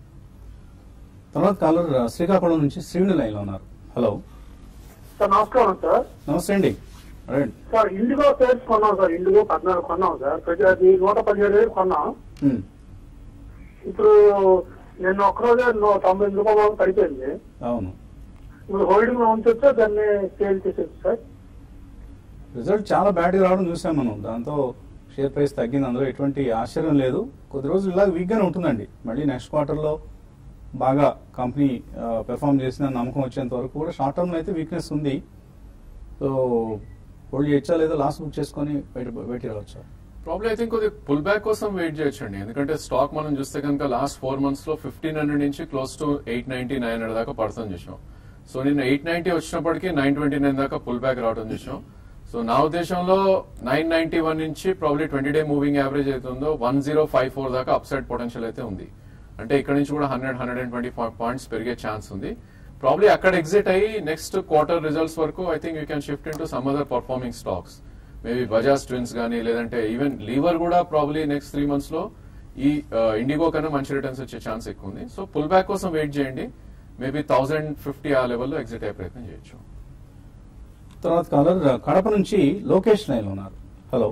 తర్వాత కాలర్ శ్రీకాకుళం నుంచి శ్రీవుని లైన్లో ఉన్నారు హలో సార్ నమస్కారం సార్ నమస్తే అండి అడగండి సార్ ఇండిగో షేర్స్ కొన్నాం సార్ ఇండిగో పద్నాలుగు కొన్నాం సార్ ప్రతి అది నూట పదిహేడు వేలు కొన్నాం మ్మ్. ఇప్పుడు నిన్న ఒక్కరోజే నూ- తొంభై ఎనిమిది రూపాయల వరకు పడిపోయింది అవును ఇప్పుడు హోల్డింగ్ లో ఉంచొచ్చా దాన్ని సేల్ చేసేది సార్ రిజల్ట్ చాలా బ్యాడ్గా రావడం చూసాం మనం దాంతో షేర్ ప్రైస్ తగ్గింది అందులో ఎటువంటి ఆశ్చర్యం లేదు కొద్ది రోజులు ఇలా వీక్గానే ఉంటుందండి మళ్ళీ నెక్స్ట్ క్వార్టర్లో బాగా కంపెనీ పెర్ఫామ్ చేసిన నమ్మకం వచ్చేంత వరకు కూడా షార్ట్ టర్మ్లో అయితే వీక్నెస్ ఉంది సో హోల్డ్ చేయొచ్చా లేదా లాస్ బుక్ చేసుకొని బయట బయట రావచ్చా ప్రాబ్లమ్ ఐ థింక్ కొద్దిగా పుల్ బ్యాక్ కోసం వెయిట్ చేయొచ్చండి ఎందుకంటే స్టాక్ మనం చూస్తే కనుక లాస్ట్ ఫోర్ మంత్స్ లో ఫిఫ్టీన్ హండ్రెడ్ నుంచి close to eight ninety nine hundred దాకా పడుతుంది చూసాం సో నిన్న ఎయిట్ నైన్టీ వచ్చినప్పటికీ నైన్ ట్వంటీ నైన్ దాకా పుల్ బ్యాక్ రావడం చూసాం సో నా ఉద్దేశంలో నైన్ నైన్టీ వన్ నుంచి probably twenty day moving average అవుతుందో వన్ జీరో ఫైవ్ ఫోర్ దాకా అప్ సైడ్ పొటెన్షియల్ అయితే ఉంది అంటే ఇక్కడ నుంచి కూడా hundred hundred and twenty points పెరిగే ఛాన్స్ ఉంది ప్రాబ్లీ అక్కడ ఎగ్జిట్ అయ్యి నెక్స్ట్ క్వార్టర్ రిజల్ట్స్ వరకు I think you can shift into some other performing stocks maybe Bajaj twins కానీ లేదంటే ఈవెన్ లీవర్ కూడా ప్రాబ్లీ నెక్స్ట్ త్రీ మంత్స్ లో ఈ ఇండిగో కన్నా మంచి రిటర్న్స్ వచ్చే ఛాన్స్ ఎక్కువ ఉంది సో పుల్ బ్యాక్ కోసం వెయిట్ చేయండి మేబీ థౌసండ్ ఫిఫ్టీ ఆ లెవెల్లో ఎగ్జిట్ అయ్యే ప్రయత్నం చేయొచ్చు తర్వాత కాలర్ కడప నుంచి లోకేష్ లైన్ లో ఉన్నారు హలో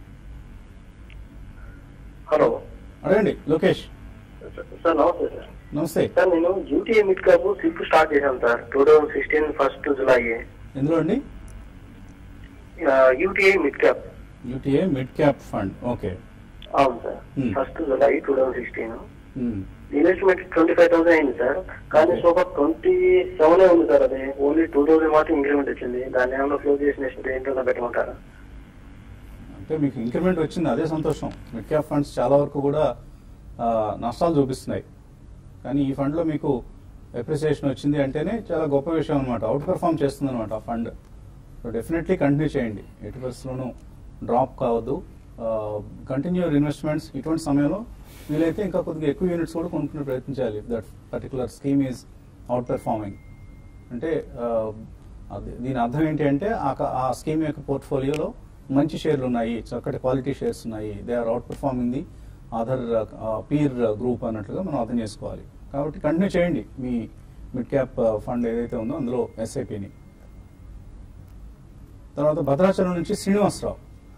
హలో అడగండి లోకేష్ సార్ నమస్తే సార్ నమస్తే సార్ నేను UTA mid cap slip start చేశాను sir two thousand sixteen first July ఎందులో అండి UTI mid cap UTA mid cap fund okay అవును sir Hmm. First July two thousand sixteen investment twenty five thousand అయింది సార్ కానీ సోఫా ట్వంటీ సెవెన్ ఉంది సార్ అది ఓన్లీ టూ థౌసండ్ మాత్రం ఇంక్రిమెంట్ వచ్చింది దాన్ని ఏమైనా క్లోజ్ చేసి నెక్స్ట్ ఏంటో పెట్టమంటారా అంటే మీకు ఇంక్రిమెంట్ వచ్చింది అదే సంతోషం మిడ్ క్యాప్ ఫండ్స్ చాలా వరకు కూడా ఆ, నష్టాలు చూపిస్తున్నాయి కానీ ఈ ఫండ్ లో మీకు అప్రిసియేషన్ వచ్చింది అంటేనే చాలా గొప్ప విషయం అనమాట అవుట్ పెర్ఫామ్ చేస్తుంది అనమాట ఆ ఫండ్ సో డెఫినెట్లీ కంటిన్యూ చేయండి ఎట్టి పరిస్థితుల్లోనూ డ్రాప్ కావద్దు కంటిన్యూర్ ఇన్వెస్ట్మెంట్స్ ఇటువంటి సమయంలో వీలైతే ఇంకా కొద్దిగా ఎక్కువ యూనిట్స్ కూడా కొనుక్కునే ప్రయత్నం చేయాలి that particular scheme is outperforming అంటే ఆ, అది- దీని అర్థం ఏంటి అంటే ఆ క- ఆ స్కీమ్ యొక్క పోర్ట్ఫోలియోలో మంచి షేర్లు ఉన్నాయి చక్కటి క్వాలిటీ షేర్స్ ఉన్నాయి they are outperforming the other peer group అన్నట్లుగా మనం అర్థం చేసుకోవాలి కాబట్టి కంటిన్యూ చేయండి మీ మిడ్ క్యాప్ ఫండ్ ఏదైతే ఉందో అందులో ఎస్ఐపిని తర్వాత భద్రాచలం నుంచి Srinivasarao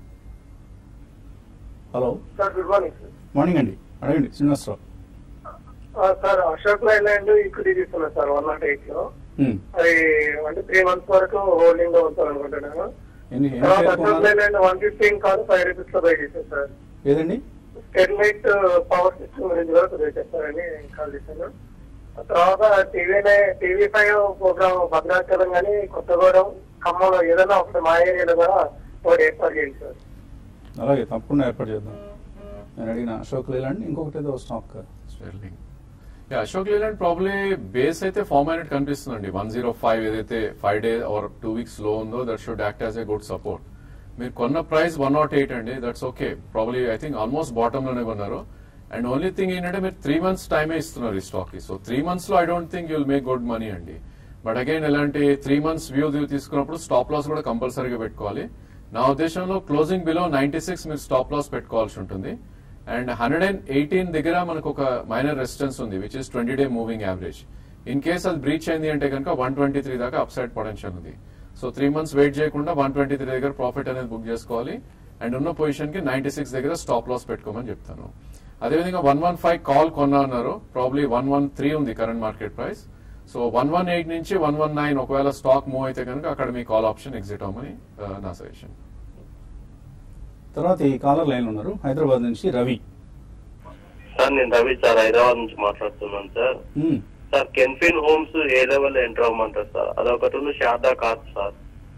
hello sir good morning sir morning అండి అడగండి Srinivasarao sir Ashok Leyland equity తీసుకున్నా సార్ వన్ నాట్ ఎయిట్ లో హ్మ్. అది అంటే త్రీ మంత్స్ వరకు హోల్డింగ్ లో ఉంటాను అనుకుంటున్నాను ఎన్ని ఎన్ని తర్వాత షేర్లు అశోక్ కొన్నారు? లైలాండ్ వన్ ఫిఫ్టీన్ కాదు ఫైవ్ రూపీస్ లో బై చేశాను సార్ ఏదండి స్టెర్లైట్ పవర్ సిస్టమ్ గురించి కూడా కొద్దిగా చెప్తారని కాల్ చేశాను ఆ తర్వాత TV TV five program Bhadrachalam కానీ కొత్తగూడెం ఖమ్మంలో ఏదైనా ఒకటి మా ఏరియాలో కూడా ఒకటి ఏర్పాటు చేయండి సార్ అలాగే తప్పకుండా ఏర్పాటు చేద్దాం నేను అడిగిన అశోక్ లేలాండ్ ఇంకొకటి ఏదో stock sterling yeah Ashok Leyland probably base అయితే ఫార్మ్ అయినట్టు కనిపిస్తుందండి వన్ జీరో ఫైవ్ ఏదైతే five day or two weeks లో ఉందో that should act as a good support మీరు కొన్న ప్రైస్ వన్ నాట్ ఎయిట్ అండి that's okay probably I think almost bottom లోనే కొన్నారు అండ్ ఓన్లీ థింగ్ ఏంటంటే మీరు త్రీ మంత్స్ టైమే ఇస్తున్నారు ఈ స్టాక్ కి సో త్రీ మంత్స్ లో I don't think you'll make good money అండి బట్ అగైన్ ఎలాంటి త్రీ మంత్స్ వ్యూ తీసుకున్నప్పుడు స్టాప్ లాస్ కూడా కంపల్సరీగా పెట్టుకోవాలి నా ఉద్దేశంలో క్లోజింగ్ బిలో నైన్టీ సిక్స్ మీరు స్టాప్ లాస్ పెట్టుకోవాల్సి ఉంటుంది అండ్ హండ్రెడ్ అండ్ ఎయిటీన్ దగ్గర మనకు ఒక మైనర్ రెసిస్టెన్స్ ఉంది which is twenty day moving average in case అది బ్రీచ్ అయింది అంటే కనుక వన్ ట్వంటీ త్రీ దాకా అప్ సైడ్ పొటెన్షియల్ ఉంది సో త్రీ మంత్స్ వెయిట్ చేయకుండా వన్ ట్వంటీ త్రీ దగ్గర ప్రాఫిట్ అనేది బుక్ చేసుకోవాలి అండ్ ఉన్న పొజిషన్ కి నైన్టీ సిక్స్ దగ్గర స్టాప్ లాస్ పెట్టుకోమని చెప్తాను అదేవిధంగా వన్ వన్ ఫైవ్ కాల్ కొన్నా అన్నారు ప్రాబ్లీ వన్ వన్ త్రీ ఉంది current market price so one one eight నుంచి వన్ వన్ నైన్ ఒకవేళ స్టాక్ మూవ్ అయితే కనుక అక్కడ మీ కాల్ ఆప్షన్ ఎగ్జిట్ అవ్వమని ఆ, నా సజెషన్ తర్వాత ఈ కాలర్ లైన్ ఉన్నారు హైదరాబాద్ నుంచి రవి సార్ నేను రవి సార్ హైదరాబాద్ నుంచి మాట్లాడుతున్నాను సార్ హ్మ్. సార్ కెన్ఫిన్ హోమ్స్ ఏ లెవెల్ ఎంటర్ అవ్వమంటారు సార్ అదొకటి ఉంది శారదా కాదు సార్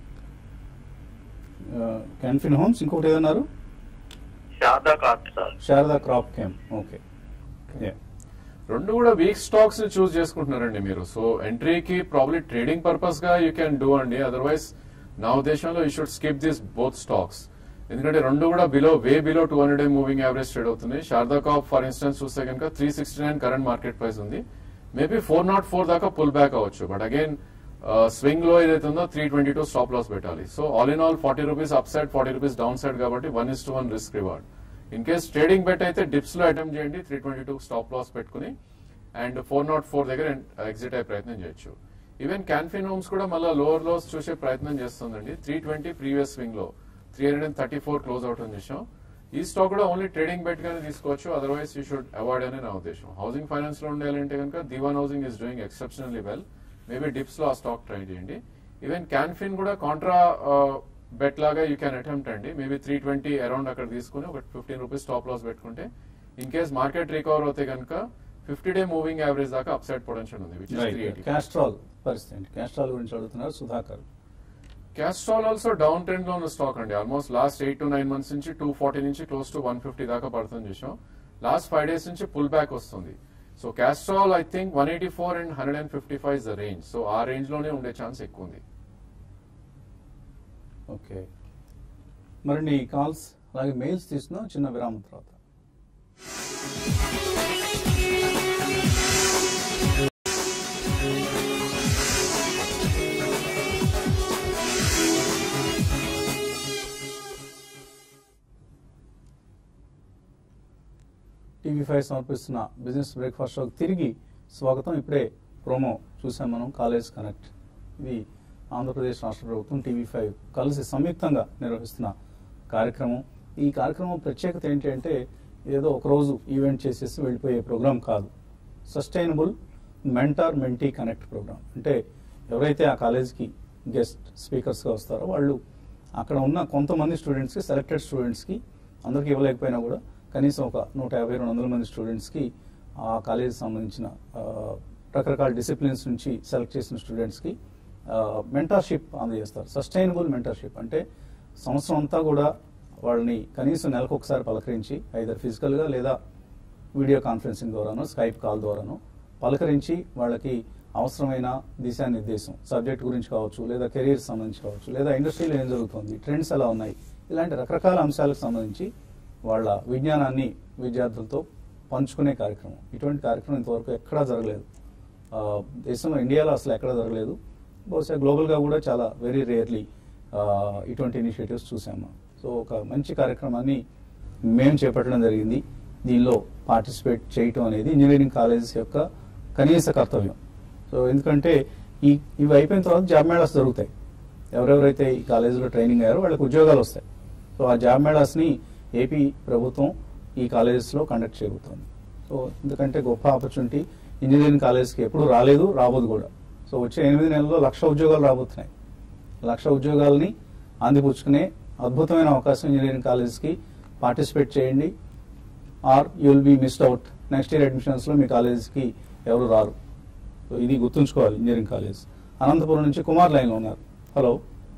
ఆ, క్యాన్ఫిన్ హోమ్స్ ఇంకొకటి ఏదన్నారు శారదా కాదు sir Sharda crop chem okay Yeah. రెండు కూడా వీక్ స్టాక్స్ ని చూస్ చేసుకుంటున్నారండి మీరు సో ఎంట్రీకి ప్రాబ్లీ ట్రేడింగ్ పర్పస్ గా యూ క్యాన్ డూ అండి అదర్వైజ్ నా ఉద్దేశంలో you should skip this both stocks ఎందుకంటే రెండు కూడా below way below two hundred moving average trade అవుతుంది శారదా కాప్ ఫర్ ఇన్స్టెన్స్ చూస్తే కనుక three sixty nine current market price ఉంది మేబీ ఫోర్ నాట్ ఫోర్ దాకా పుల్ బ్యాక్ అవ్వచ్చు బట్ అగైన్ స్వింగ్ లో ఏదైతే ఉందో three twenty two stop loss పెట్టాలి so all in all forty rupees upside forty rupees downside కాబట్టి one is to one risk reward in case trading bet అయితే డిప్స్ లో అటెంప్ట్ చేయండి three twenty two stop loss పెట్టుకుని అండ్ ఫోర్ నాట్ ఫోర్ దగ్గర ఎగ్జిట్ అయ్యే ప్రయత్నం చేయొచ్చు ఈవెన్ క్యాన్ఫిన్ హోమ్స్ కూడా మళ్ళీ లోవర్ లోస్ చూసే ప్రయత్నం చేస్తుందండి త్రీ ట్వంటీ ప్రీవియస్ స్వింగ్ లో three hundred and thirty four close out అని చూసాం ఈ స్టాక్ కూడా ఓన్లీ ట్రేడింగ్ బెట్ గానే తీసుకోవచ్చు అదర్వైజ్ యూ షుడ్ అవాయిడ్ అని నా ఉద్దేశం హౌసింగ్ ఫైనాన్స్ లో ఉండాలంటే కనుక Dewan housing is doing exceptionally well maybe dips లో ఆ స్టాక్ ట్రై చేయండి ఈవెన్ క్యాన్ఫిన్ కూడా కాంట్రా బెట్ లాగా యూ క్యాన్ అటెంప్ట్ అండి మేబీ త్రీ ట్వంటీ అరౌండ్ అక్కడ తీసుకుని ఒక ఫిఫ్టీన్ రూపీస్ స్టాప్ లాస్ పెట్టుకుంటే ఇన్ కేస్ మార్కెట్ రికవర్ అవుతే కనుక ఫిఫ్టీ డే మూవింగ్ యావరేజ్ దాకా అప్ సైడ్ పొటెన్షియల్ ఉంది which is three right Castrol పరిస్థితి ఏంటి క్యాస్ట్రాల్ గురించి అడుగుతున్నారు Sudhakar Castrol also down trend లో ఉన్న స్టాక్ అండి almost last eight to nine months నుంచి టూ ఫార్టీ నుంచి క్లోజ్ టు వన్ ఫిఫ్టీ దాకా పడుతుంది చూసాం లాస్ట్ ఫైవ్ డేస్ నుంచి పుల్ బ్యాక్ వస్తుంది so Castrol I think one eighty four and hundred and fifty five the range so ఆ రేంజ్ లోనే ఉండే ఛాన్స్ ఎక్కువ ఉంది ఓకే మరిన్ని కాల్స్ అలాగే మెయిల్స్ తీసుకున్నాం చిన్న విరామం తర్వాత టీవీ ఫైవ్ సమర్పిస్తున్న బిజినెస్ బ్రేక్ఫాస్ట్ షోకి తిరిగి స్వాగతం ఇప్పుడే ప్రోమో చూసాం మనం కాలేజ్ కనెక్ట్ ఇది ఆంధ్రప్రదేశ్ రాష్ట్ర ప్రభుత్వం టీవీ ఫైవ్ కలిసి సంయుక్తంగా నిర్వహిస్తున్న కార్యక్రమం ఈ కార్యక్రమం ప్రత్యేకత ఏంటి అంటే ఏదో ఒకరోజు ఈవెంట్ చేసేసి వెళ్ళిపోయే ప్రోగ్రాం కాదు sustainable mentor mentee connect program అంటే ఎవరైతే ఆ కాలేజీకి గెస్ట్ స్పీకర్స్గా వస్తారో వాళ్ళు అక్కడ ఉన్న కొంతమంది స్టూడెంట్స్కి సెలెక్టెడ్ స్టూడెంట్స్కి అందరికీ ఇవ్వలేకపోయినా కూడా కనీసం ఒక నూట యాభై రెండు వందల మంది స్టూడెంట్స్కి ఆ కాలేజీకి సంబంధించిన ఆ, రకరకాల డిసిప్లిన్స్ నుంచి సెలెక్ట్ చేసిన స్టూడెంట్స్కి మెంటర్షిప్ అందజేస్తారు సస్టైనబుల్ మెంటర్షిప్ అంటే సంవత్సరం అంతా కూడా వాళ్ళని కనీసం నెలకు ఒకసారి పలకరించి ఐదర్ ఫిజికల్గా లేదా వీడియో కాన్ఫరెన్సింగ్ ద్వారానో స్కైప్ కాల్ ద్వారానో పలకరించి వాళ్ళకి అవసరమైన దిశానిర్దేశం సబ్జెక్ట్ గురించి కావచ్చు లేదా కెరీర్ సంబంధించి కావచ్చు లేదా ఇండస్ట్రీలో ఏం జరుగుతుంది ట్రెండ్స్ ఎలా ఉన్నాయి ఇలాంటి రకరకాల అంశాలకు సంబంధించి వాళ్ళ విజ్ఞానాన్ని విద్యార్థులతో పంచుకునే కార్యక్రమం ఇటువంటి కార్యక్రమం ఇంతవరకు ఎక్కడా జరగలేదు ఆ, దేశంలో ఇండియాలో అసలు ఎక్కడ జరగలేదు బహుశా గ్లోబల్గా కూడా చాలా వెరీ రేర్లీ ఇటువంటి ఇనిషియేటివ్స్ చూసాము సో ఒక మంచి కార్యక్రమాన్ని మేము చేపట్టడం జరిగింది దీనిలో పార్టిసిపేట్ చేయటం అనేది ఇంజనీరింగ్ కాలేజెస్ యొక్క కనీస కర్తవ్యం సో ఎందుకంటే ఈ ఇవి అయిపోయిన తర్వాత జాబ్ మేళాస్ జరుగుతాయి ఎవరెవరైతే ఈ కాలేజీలో ట్రైనింగ్ అయ్యారో వాళ్ళకి ఉద్యోగాలు వస్తాయి సో ఆ జాబ్ మేళాస్ని ఏపీ ప్రభుత్వం ఈ కాలేజెస్లో కండక్ట్ చేయబోతోంది సో ఎందుకంటే గొప్ప ఆపర్చునిటీ ఇంజనీరింగ్ కాలేజ్కి ఎప్పుడు రాలేదు రాబోదు కూడా సో వచ్చే ఎనిమిది నెలల్లో లక్ష ఉద్యోగాలు రాబోతున్నాయి లక్ష ఉద్యోగాలని అందిపుచ్చుకునే అద్భుతమైన అవకాశం ఇంజనీరింగ్ కాలేజ్కి పార్టిసిపేట్ చేయండి or you will be missed out next year అడ్మిషన్స్లో మీ కాలేజ్కి ఎవరు రారు సో ఇది గుర్తుంచుకోవాలి ఇంజనీరింగ్ కాలేజ్ అనంతపురం నుంచి కుమార్ లైన్లో ఉన్నారు హలో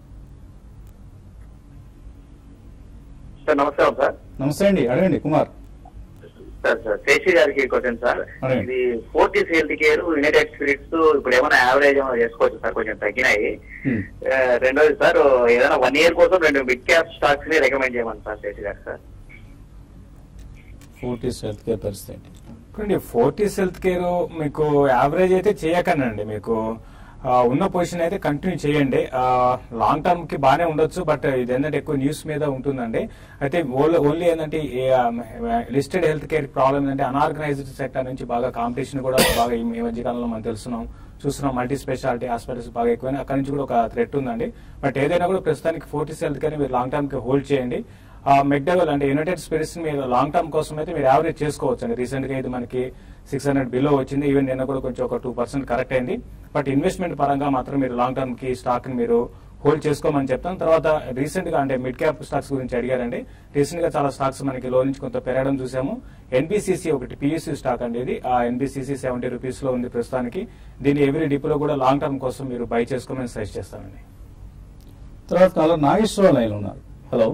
సార్ నమస్కారం సార్ నమస్తే అండి అడగండి కుమార్ సార్ సార్ శేషి గారికి క్వశ్చన్ సార్ అడగండి. ఇది Fortis health care United Spirits ఇప్పుడు ఏమైనా యావరేజ్ ఏమైనా చేసుకోవచ్చు సార్ కొంచెం తగ్గినాయి Hmm. ఆ, రెండోది సార్ ఏదైనా వన్ ఇయర్ కోసం రెండు మిడ్ క్యాప్ స్టాక్స్ ని రికమెండ్ చేయమని సార్ శేషి గారు సార్ ఫోర్టీస్ హెల్త్ కేర్ పరిస్థితి ఏంటి చూడండి ఫోర్టీస్ హెల్త్ కేర్ మీకు యావరేజ్ అయితే చేయకండి మీకు ఆ, ఉన్న పొజిషన్ అయితే కంటిన్యూ చేయండి లాంగ్ టర్మ్ కి బాగానే ఉండొచ్చు బట్ ఇది ఏంటంటే ఎక్కువ న్యూస్ మీద ఉంటుందండి అయితే ఓన్లీ ఏంటంటే లిస్టెడ్ హెల్త్ కేర్ ప్రాబ్లం ఏంటంటే అనార్గనైజ్డ్ సెక్టర్ నుంచి బాగా కాంపిటీషన్ కూడా బాగా ఈ ఈ మధ్య కాలంలో మనం తెలుస్తున్నాం చూస్తున్నాం మల్టీ స్పెషాలిటీ హాస్పిటల్స్ బాగా ఎక్కువ అక్కడ నుంచి కూడా ఒక థ్రెట్ ఉందండి బట్ ఏదైనా కూడా ప్రస్తుతానికి ఫోర్టీస్ హెల్త్ కేర్ మీరు లాంగ్ టర్మ్ కి హోల్డ్ చేయండి మెక్డవల్ అంటే యునైటెడ్ స్పిరిట్స్ మీరు లాంగ్ టర్మ్ కోసం అయితే మీరు యావరేజ్ చేసుకోవచ్చు అండి రీసెంట్ గా ఇది మనకి సిక్స్ హండ్రెడ్ బిలో వచ్చింది ఈవెన్ నిన్న కూడా కొంచెం ఒక టూ పర్సెంట్ కరెక్ట్ అయింది బట్ ఇన్వెస్ట్మెంట్ పరంగా మాత్రం మీరు లాంగ్ టర్మ్ కి స్టాక్ ని మీరు హోల్డ్ చేసుకోమని చెప్తాను తర్వాత రీసెంట్ గా అంటే మిడ్ క్యాప్ స్టాక్స్ గురించి అడిగారండి రీసెంట్ గా చాలా స్టాక్స్ మనకి లో నుంచి కొంత పెరగడం చూసాము ఎన్బిసిసి ఒకటి పిఎస్సి స్టాక్ అండి ఇది ఆ ఎన్బిసిసి సెవెంటీ రూపీస్ లో ఉంది ప్రస్తుతానికి దీన్ని ఎవ్రీ డిపోలో కూడా లాంగ్ టర్మ్ కోసం మీరు బై చేసుకోమని సజెస్ట్ చేస్తానండి తర్వాత కాలర్ నాగేశ్వరరావు లైన్లో ఉన్నారు హలో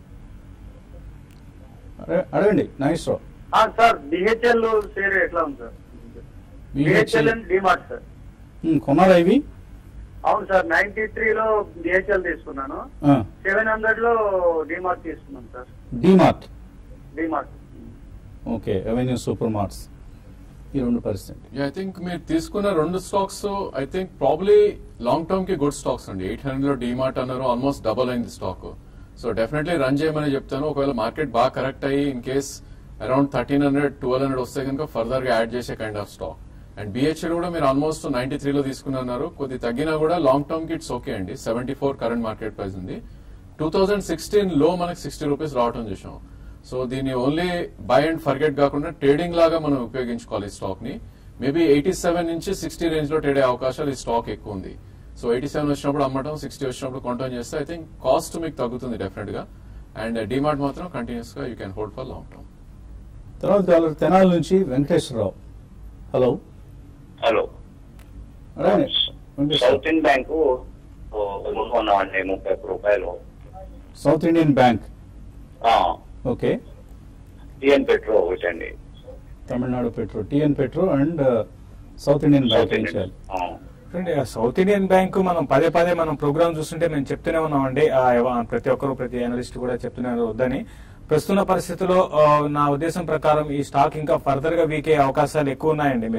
అడగ- అడగండి నాగేశ్వరరావు సార్ డిహెచ్ఎల్ షేర్ ఎట్లా ఉంది sir DHL and DMart sir um, కొన్నారా ఇవి అవును సార్ నైన్టీ త్రీలో డిహెచ్ఎల్ తీసుకున్నాను సెవెన్ హండ్రెడ్ లో డిమార్ట్ తీసుకున్నాను sir DMart DMart okay Avenue Supermarts ఈ రెండు పరిస్థితి ఐ థింక్ మీరు తీసుకున్న రెండు stocks I think probably long term కి గుడ్ స్టాక్స్ అండి ఎయిట్ హండ్రెడ్ లో డిమార్ట్ అన్నారు ఆల్మోస్ట్ డబల్ అయింది స్టాక్ సో డెఫినెట్లీ రన్ చేయమని చెప్తాను ఒకవేళ మార్కెట్ బాగా కరెక్ట్ అయ్యి in case around thirteen hundred twelve hundred వస్తే కనుక ఫర్దర్ గా యాడ్ చేసే kind of stock and BHL కూడా మీరు ఆల్మోస్ట్ నైన్టీ త్రీలో తీసుకున్నారు కొద్ది తగ్గినా కూడా లాంగ్ టర్మ్ కి ఇట్స్ ఓకే అండి seventy four current market price ఉంది టూ థౌజండ్ సిక్స్టీన్ లో మనకి సిక్స్టీ రూపీస్ రావటం చూసాం సో దీన్ని ఓన్లీ బై అండ్ ఫర్గెట్ కాకుండా ట్రేడింగ్ లాగా మనం ఉపయోగించుకోవాలి ఈ స్టాక్ ని మేబీ ఎయిటీ సెవెన్ నుంచి సిక్స్టీ రేంజ్ లో ట్రేడ్ అయ్యే అవకాశాలు ఈ స్టాక్ ఎక్కువ ఉంది సో ఎయిటీ సెవెన్ వచ్చినప్పుడు అమ్మటం సిక్స్టీ వచ్చినప్పుడు కొంటాం చేస్తే ఐ థింక్ కాస్ట్ మీకు తగ్గుతుంది డెఫినెట్ గా అండ్ డిమార్ట్ మాత్రం కంటిన్యూస్ గా you can hold for long term తర్వాత కాలర్ తెనాలి నుంచి వెంకటేశ్వరరావు హలో హలో అడగండి వెంకటేశ్వరరావు సౌత్ ఇండియన్ బ్యాంకు కొన్నామండి ముప్పై ఒక్క రూపాయలు South Indian bank okay TN Petro ఒకటండి Tamil Nadu Petro TN Petro and South Indian bank ఏం చేయాలి చూడండి ఆ సౌత్ ఇండియన్ బ్యాంక్ మనం పదే పదే మనం ప్రోగ్రామ్ చూస్తుంటే మేము చెప్తూనే ఉన్నామండి ఆ ఎవ- ప్రతి ఒక్కరు ప్రతి అనలిస్ట్ కూడా చెప్తూనే ఉన్నారు వద్దని ప్రస్తుత పరిస్థితుల్లో ఆ, నా ఉద్దేశం ప్రకారం ఈ స్టాక్ ఇంకా ఫర్దర్ గా వీక్ అయ్యే అవకాశాలు ఎక్కువ ఉన్నాయండి మీరు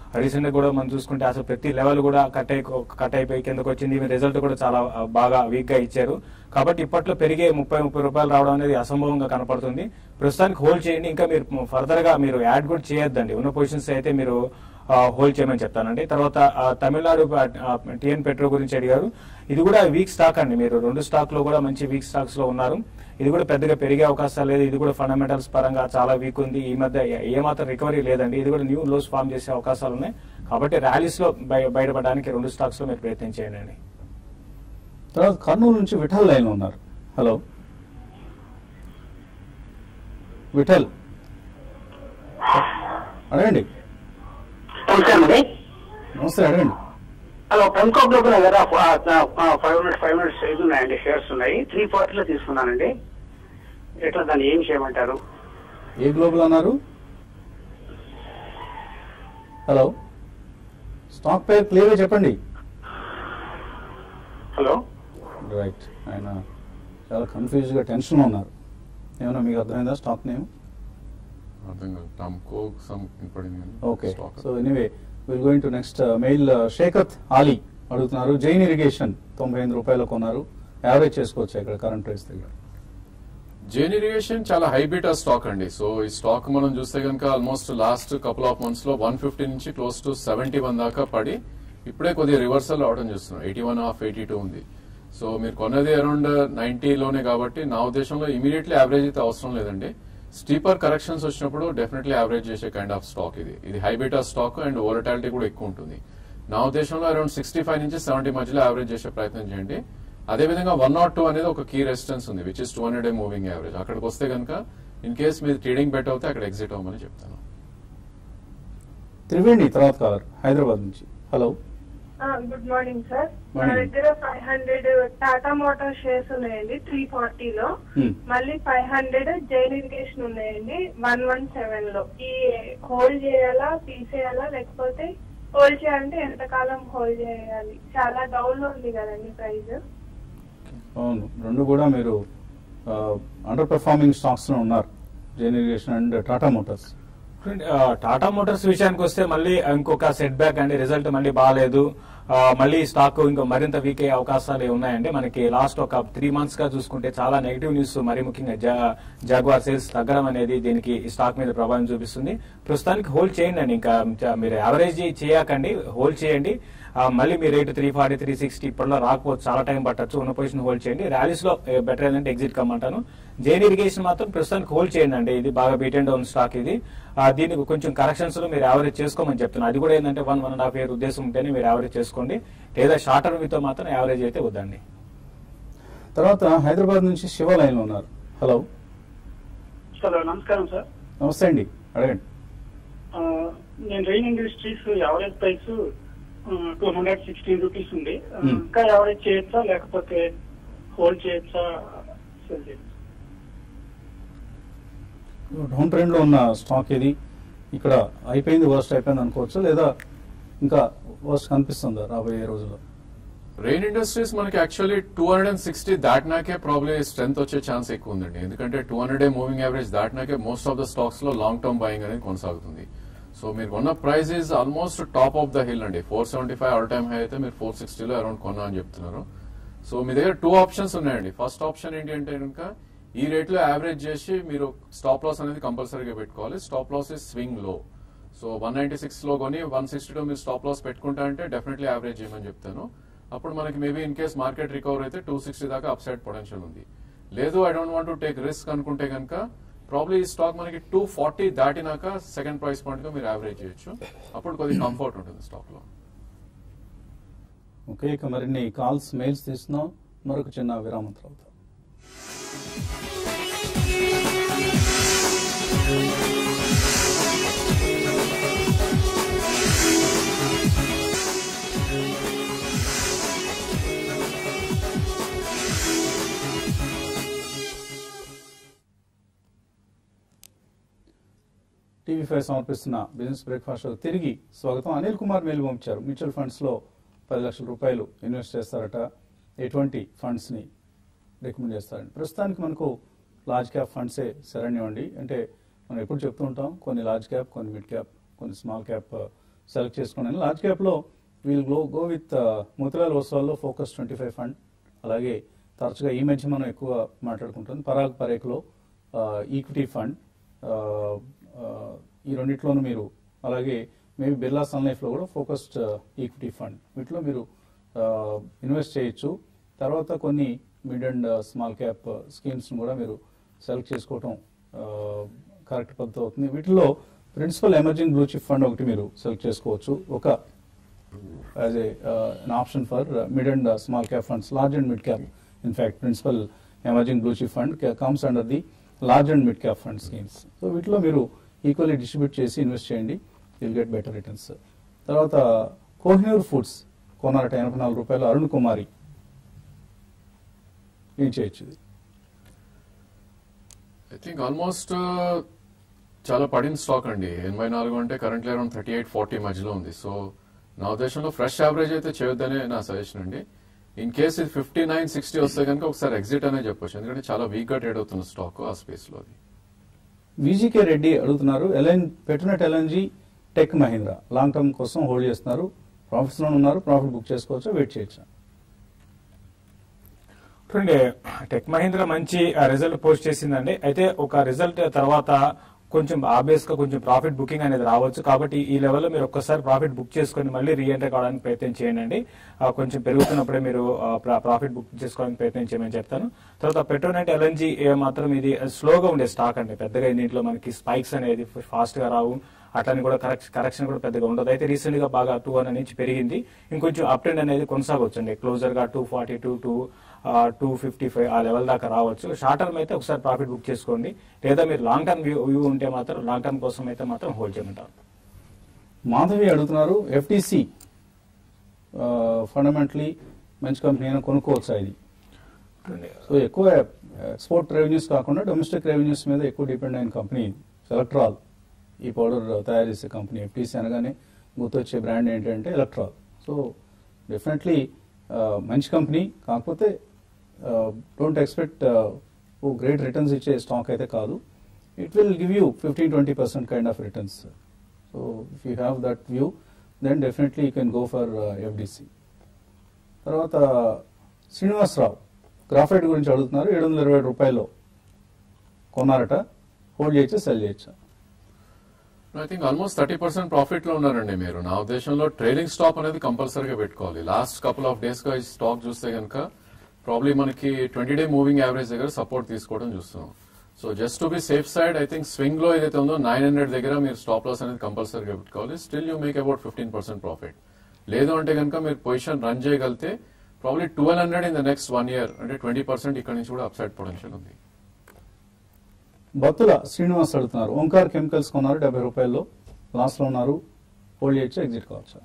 రీసెంట్ గా కూడా మనం చూసుకుంటే అసలు ప్రతి లెవెల్ కూడా కట్ అయి కట్ అయిపోయి కిందకు వచ్చింది రిజల్ట్ కూడా చాలా ఆ, బాగా వీక్ గా ఇచ్చారు కాబట్టి ఇప్పట్లో పెరిగే ముప్పై ముప్పై రూపాయలు రావడం అనేది అసంభవంగా కనపడుతుంది ప్రస్తుతానికి హోల్డ్ చేయండి ఇంకా మీరు ఫర్దర్ గా మీరు యాడ్ కూడా చేయొద్దండి ఉన్న పొజిషన్స్ అయితే మీరు హోల్డ్ చేయమని చెప్తానండి తర్వాత ఆ, తమిళనాడు టిఎన్ పెట్రో గురించి అడిగారు ఇది కూడా వీక్ స్టాక్ అండి మీరు రెండు స్టాక్ లో కూడా మంచి వీక్ స్టాక్స్ లో ఉన్నారు ఇది కూడా పెద్దగా పెరిగే అవకాశాలు లేదు ఇది కూడా ఫండమెంటల్స్ పరంగా చాలా వీక్ ఉంది ఈ మధ్య ఏ- ఏమాత్రం రికవరీ లేదండి ఇది కూడా న్యూ లోస్ ఫామ్ చేసే అవకాశాలు ఉన్నాయి కాబట్టి ర్యాలీస్ లో బయ- బయటపడడానికి రెండు స్టాక్స్ లో మీరు ప్రయత్నం చేయండి అండి తర్వాత కర్నూలు నుంచి విఠల్ లైన్ ఉన్నారు హలో విఠల్ అడగండి నమస్తే అండి నమస్తే అడగండి హలో పెంకో గ్రూప్ దగ్గర five hundred five hundred size ఉన్నాయండి షేర్స్ ఉన్నాయి త్రీ ఫార్టీలో తీసుకున్నానండి ఎట్లా దాన్ని ఏం చేయమంటారు ఏ గ్లోబల్ అన్నారు హలో స్టాక్ పేరు క్లియర్గా చెప్పండి హలో రైట్ ఆయన చాలా కన్ఫ్యూజ్గా టెన్షన్లో ఉన్నారు ఏమన్నా మీకు అర్థమైందా స్టాక్ నేమ్ అర్థం కాదు టమ్కో సమ్ పడింది okay so anyway will going to next mail Shaukat Ali అడుగుతున్నారు జైన్ ఇరిగేషన్ తొంభై ఎనిమిది రూపాయలు కొన్నారు యావరేజ్ చేసుకోవచ్చు ఇక్కడ కరెంట్ ప్రైస్ దగ్గర జైన్ ఇరిగేషన్ చాలా హై బీటా స్టాక్ అండి సో ఈ స్టాక్ మనం చూస్తే కనుక almost last couple of months లో వన్ ఫిఫ్టీ నుంచి క్లోజ్ టు సెవెంటీ వన్ దాకా పడి ఇప్పుడే కొద్దిగా రివర్సల్ అవడం చూస్తున్నాం eighty one of eighty two ఉంది సో మీరు కొన్నది అరౌండ్ లోనే కాబట్టి నా ఉద్దేశంలో ఇమీడియట్లీ యావరేజ్ అయితే అవసరం లేదండి స్టీపర్ కరెక్షన్స్ వచ్చినప్పుడు డెఫినెట్లీ యావరేజ్ చేసే కైండ్ ఆఫ్ స్టాక్ ఇది ఇది high beta stock and volatility కూడా ఎక్కువ ఉంటుంది నా ఉద్దేశంలో అరౌండ్ సిక్స్టీ ఫైవ్ నుంచి సెవెంటీ మధ్యలో యావరేజ్ చేసే ప్రయత్నం చేయండి అదేవిధంగా వన్ నాట్ టూ అనేది ఒక కీ రెసిస్టెన్స్ ఉంది which is two hundred day moving average అక్కడికి వస్తే కనుక ఇన్ కేస్ మీరు ట్రేడింగ్ బెట్ అవుతే అక్కడ ఎగ్జిట్ అవ్వమని చెప్తాను త్రివేణి తర్వాత కాలర్ హైదరాబాద్ నుంచి హలో గుడ్ మార్నింగ్ సార్ మా Morning. దగ్గర five hundred Tata motor shares ఉన్నాయండి త్రీ ఫార్టీలో Hmm. మళ్ళీ ఫైవ్ హండ్రెడ్ జైన్ ఇరిగేషన్ ఉన్నాయండి వన్ వన్ సెవెన్ లో ఈ హోల్డ్ చేయాలా తీసేయాలా లేకపోతే హోల్డ్ చేయాలంటే ఎంతకాలం హోల్డ్ చేయాలి చాలా డౌన్ లో ఉంది కదండి ప్రైస్ అవును రెండు కూడా మీరు అండర్ పెర్ఫార్మింగ్ స్టాక్స్ లో ఉన్నారు Jain irrigation and Tata Motors ఆ, టాటా మోటార్స్ విషయానికి వస్తే మళ్ళీ ఇంకొక సెట్ బ్యాక్ అండి రిజల్ట్ మళ్ళీ బాగాలేదు ఆ, మళ్ళీ స్టాక్ ఇంకో మరింత వీక్ అయ్యే అవకాశాలు ఉన్నాయండి మనకి లాస్ట్ ఒక త్రీ మంత్స్ గా చూసుకుంటే చాలా నెగిటివ్ న్యూస్ మరి ముఖ్యంగా జా- జాగ్వార్ సేల్స్ తగ్గడం అనేది దీనికి ఈ స్టాక్ మీద ప్రభావం చూపిస్తుంది ప్రస్తుతానికి హోల్డ్ చేయండి అండి ఇంకా చ- మీరు యావరేజ్ చేయకండి హోల్డ్ చేయండి ఆ, మళ్ళీ మీ rate three forty three sixty ఇప్పట్లో రాకపోతే చాలా టైం పట్టచ్చు ఉన్న పొజిషన్ హోల్డ్ చేయండి ర్యాలీస్ లో బెటర్ ఏంటంటే ఎగ్జిట్ కమ్మంటాను జైన్ ఇరిగేషన్ మాత్రం ప్రస్తుతానికి హోల్డ్ చేయండి అండి ఇది బాగా బీట్ అండ్ డౌన్ స్టాక్ ఇది ఆ, దీనికి కొంచెం కరెక్షన్స్ లో మీరు యావరేజ్ చేసుకోమని చెప్తున్నాను అది కూడా ఏంటంటే one one and half year ఉద్దేశం ఉంటేనే మీరు యావరేజ్ చేసుకోండి లేదా షార్ట్ టర్మ్ తో మాత్రం యావరేజ్ అయితే వద్దండి తర్వాత హైదరాబాద్ నుంచి శివ లైన్ లో ఉన్నారు హలో హలో నమస్కారం సార్ నమస్తే అండి అడగండి ఆ, నేను Rain Industries average price two hundred sixteen rupees ఉంది ఆ, Hmm. ఇంకా యావరేజ్ చేయొచ్చా లేకపోతే హోల్డ్ చేయొచ్చా సెల్ చేయొచ్చా డౌన్ ట్రెండ్ లో ఉన్న స్టాక్ ఇది ఇక్కడ అయిపోయింది వర్స్ట్ అయిపోయింది అనుకోవచ్చు లేదా ఇంకా వర్స్ట్ కనిపిస్తుందా రాబోయే రోజుల్లో రెయిన్ ఇండస్ట్రీస్ మనకి actually two hundred and sixty దాటినాకే ప్రాబ్లమ్ స్ట్రెంత్ వచ్చే ఛాన్స్ ఎక్కువ ఉందండి ఎందుకంటే two hundred day moving average దాటినాకే మోస్ట్ ఆఫ్ ద స్టాక్స్ లో లాంగ్ టర్మ్ బయింగ్ అనేది కొనసాగుతుంది సో మీరు కొన్న price is almost top of the hill అండి four seventy five all time high అయితే మీరు ఫోర్ సిక్స్టీలో అరౌండ్ కొన్నా అని చెప్తున్నారు సో మీ దగ్గర టూ ఆప్షన్స్ ఉన్నాయండి ఫస్ట్ ఆప్షన్ ఏంటి అంటే కనుక ఈ రేట్ లో యావరేజ్ చేసి మీరు స్టాప్ లాస్ అనేది కంపల్సరీగా పెట్టుకోవాలి స్టాప్ లాస్ ఇస్ స్వింగ్ లో సో వన్ నైన్టీ సిక్స్ లో కొని వన్ సిక్స్టీ టూ మీరు స్టాప్ లాస్ పెట్టుకుంటా అంటే డెఫినెట్లీ యావరేజ్ చేయమని చెప్తాను అప్పుడు మనకి maybe in case market recover అయితే టూ సిక్స్టీ దాకా అప్ సైడ్ పొటెన్షియల్ ఉంది లేదు I don't want to take risk అనుకుంటే కనుక ప్రాబ్లీ ఈ స్టాక్ మనకి టూ ఫార్టీ దాటినాక సెకండ్ ప్రైస్ పాయింట్ గా మీరు యావరేజ్ చేయొచ్చు అప్పుడు కొద్దిగా కంఫర్ట్ ఉంటుంది స్టాక్ లో ఓకే ఇక మరిన్ని కాల్స్ మెయిల్స్ తీస్తున్నాం మరొక చిన్న విరామం తర్వాత టీవీ ఫైవ్ సమర్పిస్తున్న బిజినెస్ బ్రేక్ఫాస్ట్ షో తిరిగి స్వాగతం అనిల్ కుమార్ మెయిల్ పంపించారు మ్యూచువల్ ఫండ్స్ లో పది లక్షల రూపాయలు ఇన్వెస్ట్ చేస్తారట ఎటువంటి ఫండ్స్ ని రికమెండ్ చేస్తారని ప్రస్తుతానికి మనకు లార్జ్ క్యాప్ ఫండ్సే శరణ్యం అండి అంటే మనం ఎప్పుడు చెప్తూ ఉంటాం కొన్ని లార్జ్ క్యాప్ కొన్ని మిడ్ క్యాప్ కొన్ని స్మాల్ క్యాప్ సెలెక్ట్ చేసుకోండి లార్జ్ క్యాప్లో we'll go go with Motilal ఓస్వాల్లో ఫోకస్ ట్వంటీ ఫైవ్ ఫండ్ అలాగే తరచుగా ఈ మధ్య మనం ఎక్కువ మాట్లాడుకుంటుంది పరాగ్ పరేక్లో ఈక్విటీ ఫండ్ ఈ రెండిట్లోనూ మీరు అలాగే మేబీ బిర్లా సన్ లైఫ్లో కూడా ఫోకస్డ్ ఈక్విటీ ఫండ్ వీటిలో మీరు ఇన్వెస్ట్ చేయొచ్చు తర్వాత కొన్ని మిడ్ అండ్ స్మాల్ క్యాప్ స్కీమ్స్ను కూడా మీరు సెలెక్ట్ చేసుకోవటం కరెక్ట్ పద్ధతి అవుతుంది వీటిలో principal emerging blue chip fund ఒకటి మీరు సెలెక్ట్ చేసుకోవచ్చు ఒక as a an option for mid and small cap funds large and mid cap in fact principal emerging blue chip fund comes under the large and mid cap fund schemes so వీటిలో మీరు ఈక్వల్లీ డిస్ట్రిబ్యూట్ చేసి ఇన్వెస్ట్ చేయండి విల్ గెట్ బెటర్ రిటర్న్స్ తర్వాత కోహినూర్ ఫుడ్స్ కొన్నారట ఎనభై నాలుగు రూపాయలు అరుణ్ కుమారి ఏం చేయొచ్చు ఇది ఐ థింక్ ఆల్మోస్ట్ చాలా పడిన స్టాక్ అండి ఎనభై నాలుగు అంటే currently around thirty eight forty మధ్యలో ఉంది సో నా ఉద్దేశంలో ఫ్రెష్ యావరేజ్ అయితే చేయొద్దనే నా సజెషన్ అండి ఇన్ కేస్ ఇది ఫిఫ్టీ నైన్ సిక్స్టీ వస్తే కనుక ఒకసారి ఎగ్జిట్ అనే చెప్పొచ్చు ఎందుకంటే చాలా వీక్ గా ట్రేడ్ అవుతున్న స్టాక్ ఆ స్పేస్ లో అది విజీకే రెడ్డి అడుగుతున్నారు ఎల్ఎన్ పెట్టునట్ LNG tech Mahindra long term కోసం హోల్డ్ చేస్తున్నారు ప్రాఫిట్స్ లో ఉన్నారు ప్రాఫిట్ బుక్ చేసుకోవచ్చా వెయిట్ చేయొచ్చా చూడండి టెక్ మహీంద్ర మంచి రిజల్ట్ పోస్ట్ చేసిందండి అయితే ఒక రిజల్ట్ తర్వాత కొంచెం ఆబ్వియస్ గా కొంచెం ప్రాఫిట్ బుకింగ్ అనేది రావచ్చు కాబట్టి ఈ లెవెల్లో మీరు ఒక్కసారి ప్రాఫిట్ బుక్ చేసుకొని మళ్ళీ రీఎంటర్ కావడానికి ప్రయత్నం చేయండి ఆ, కొంచెం పెరుగుతున్నప్పుడే మీరు ప్రాఫిట్ బుక్ చేసుకోవడానికి ప్రయత్నం చేయమని చెప్తాను తర్వాత పెట్రోనెట్ ఎల్ఎన్జీ మాత్రం ఇది స్లోగా ఉండే స్టాక్ అండి పెద్దగా దీంట్లో మనకి స్పైక్స్ అనేది ఫాస్ట్ గా రావు అట్లని కూడా కరెక్ట్ కరెక్షన్ కూడా పెద్దగా ఉండదు అయితే రీసెంట్ గా బాగా టూ హండ్రెడ్ నుంచి పెరిగింది ఇంకొంచెం అప్ ట్రెండ్ అనేది కొనసాగొచ్చు అండి క్లోజర్ గా two forty two two two fifty five ఆ లెవెల్ దాకా రావచ్చు షార్ట్ టర్మ్ అయితే ఒకసారి ప్రాఫిట్ బుక్ చేసుకోండి లేదా మీరు లాంగ్ టర్మ్ వ్యూ వ్యూ ఉంటే మాత్రం లాంగ్ టర్మ్ కోసం అయితే మాత్రం హోల్డ్ చేయమంటారు మాధవి అడుగుతున్నారు ఎఫ్టీసీ ఫండమెంటలీ మంచి కంపెనీ అయినా కొనుక్కోవచ్చా ఇది సో ఎక్కువ ఎక్స్పోర్ట్ రెవెన్యూస్ కాకుండా డొమెస్టిక్ రెవెన్యూస్ మీద ఎక్కువ డిపెండ్ అయిన కంపెనీ ఎలక్ట్రాల్ ఈ పౌడర్ తయారు చేసే కంపెనీ ఎఫ్టీసీ అనగానే గుర్తొచ్చే బ్రాండ్ ఏంటంటే ఎలక్ట్రాల్ సో డెఫినెట్లీ మంచి కంపెనీ కాకపోతే డోంట్ ఎక్స్పెక్ట్ గ్రేట్ రిటర్న్స్ ఇచ్చే స్టాక్ అయితే కాదు it will give you fifteen twenty percent kind of returns so if you have that view then definitely you can go for FDC తర్వాత శ్రీనివాసరావు గ్రాఫైట్ గురించి అడుగుతున్నారు ఏడు వందల ఇరవై రూపాయలు కొన్నారట హోల్డ్ చేయొచ్చా సెల్ చేయొచ్చా I think almost thirty percent profit లో ఉన్నారండి మీరు నా ఉద్దేశంలో ట్రేడింగ్ స్టాప్ అనేది కంపల్సరీగా పెట్టుకోవాలి లాస్ట్ కపుల్ ఆఫ్ డేస్ గా ఈ స్టాక్ చూస్తే కనుక ప్రాబ్లీ మనకి ట్వంటీ డే మూవింగ్ యావరేజ్ దగ్గర సపోర్ట్ తీసుకోవడం చూస్తున్నాం so just to be safe side I think swing లో ఏదైతే ఉందో నైన్ హండ్రెడ్ దగ్గర మీరు స్టాప్ లాస్ అనేది కంపల్సరీగా పెట్టుకోవాలి still you make about fifteen percent profit లేదు అంటే కనుక మీరు పొజిషన్ రన్ చేయగలిగితే probably twelve hundred in the next one year అంటే ట్వంటీ పర్సెంట్ ఇక్కడ నుంచి కూడా అప్సైడ్ పొటెన్షియల్ ఉంది బత్తుల శ్రీనివాస్ అడుగుతున్నారు ఓంకార్ కెమికల్స్ కొన్నారు డెబ్బై రూపాయల్లో లాస్ లో ఉన్నారు హోల్డ్ చేయొచ్చా ఎగ్జిట్ కావచ్చా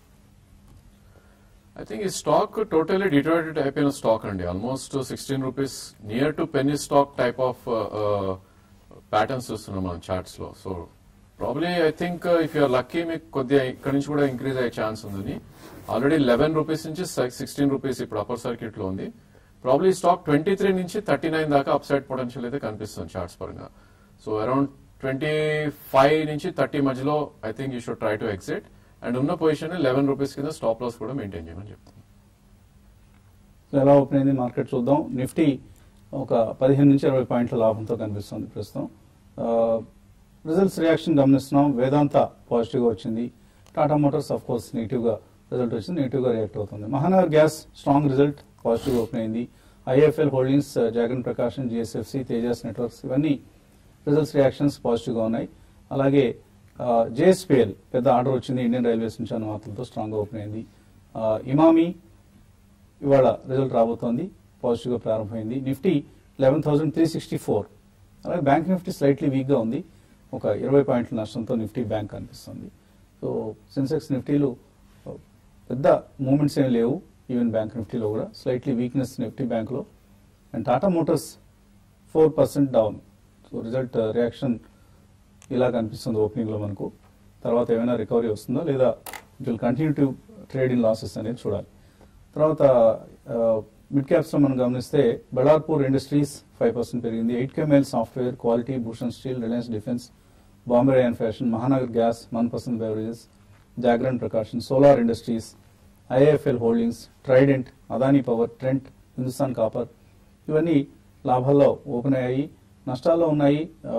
ఐ థింక్ ఈ స్టాక్ టోటలీ డిటోరేటెడ్ అయిపోయిన స్టాక్ అండి almost sixteen rupees near to penny stock type of patterns చూస్తున్నాం మనం చార్ట్స్ లో so probably I think if you're lucky మీకు కొద్దిగా ఇక్కడ నుంచి కూడా ఇంక్రీజ్ అయ్యే ఛాన్స్ ఉందని ఆల్రెడీ లెవెన్ రూపీస్ నుంచి సిక్స్టీన్ రూపీస్ ఇప్పుడు అప్పర్ సర్క్యూట్ లో ఉంది ప్రాబ్లీ స్టాక్ ట్వంటీ త్రీ నుంచి థర్టీ నైన్ దాకా అప్సైడ్ పొటెన్షియల్ అయితే కనిపిస్తుంది చార్ట్స్ పరంగా సో అరౌండ్ ట్వంటీ ఫైవ్ నుంచి థర్టీ మధ్యలో I think you should try to exit and ఉన్న పొజిషన్ లెవెన్ రూపీస్ కింద స్టాప్ లాస్ కూడా మెయింటైన్ చేయమని చెప్తాను సో ఎలా ఓపెన్ అయింది మార్కెట్ చూద్దాం నిఫ్టీ ఒక పదిహేను నుంచి ఇరవై పాయింట్ల లాభంతో కనిపిస్తుంది ప్రస్తుతం రిజల్ట్స్ రియాక్షన్ గమనిస్తున్నాం వేదాంత పాజిటివ్గా వచ్చింది టాటా మోటార్స్ ఆఫ్ కోర్స్ నెగిటివ్గా రిజల్ట్ వచ్చింది నెగిటివ్గా రియాక్ట్ అవుతుంది మహానగర్ గ్యాస్ స్ట్రాంగ్ రిజల్ట్ పాజిటివ్గా ఓపెన్ అయింది IIFL holdings Jagran Prakashan GSFC Tejas networks ఇవన్నీ రిజల్ట్స్ రియాక్షన్స్ పాజిటివ్గా ఉన్నాయి అలాగే జేఎస్పిఎల్ పెద్ద ఆర్డర్ వచ్చింది ఇండియన్ రైల్వేస్ నుంచి అన్న వార్తలతో స్ట్రాంగ్గా ఓపెన్ అయింది ఆ, ఇమామి ఇవాళ రిజల్ట్ రాబోతోంది పాజిటివ్గా ప్రారంభమైంది Nifty eleven thousand three sixty four అలాగే బ్యాంక్ నిఫ్టీ స్లైట్లీ వీక్గా ఉంది ఒక ఇరవై పాయింట్ల నష్టంతో నిఫ్టీ బ్యాంక్ కనిపిస్తుంది సో సెన్సెక్స్ నిఫ్టీలు ఆ, పెద్ద మూమెంట్స్ ఏం లేవు ఈవెన్ బ్యాంక్ నిఫ్టీలో కూడా స్లైట్లీ వీక్నెస్ నిఫ్టీ బ్యాంక్లో and Tata Motors four percent down so result reaction ఇలా కనిపిస్తుంది ఓపెనింగ్లో మనకు తర్వాత ఏమైనా రికవరీ వస్తుందా లేదా it will continue to trade in losses అనేది చూడాలి తర్వాత మిడ్ క్యాప్స్ లో మనం గమనిస్తే బడార్పూర్ ఇండస్ట్రీస్ ఫైవ్ పర్సెంట్ పెరిగింది ఎయిట్ కెమెల్ software quality Bhushan steel Reliance defence Bombay and fashion Mahanagar gas one percent beverages Jagran Prakashan solar industries IAFL holdings Trident Adani power Trent Hindustan copper ఇవన్నీ లాభాల్లో ఓపెన్ అయ్యాయి నష్టాల్లో ఉన్నాయి ఆ,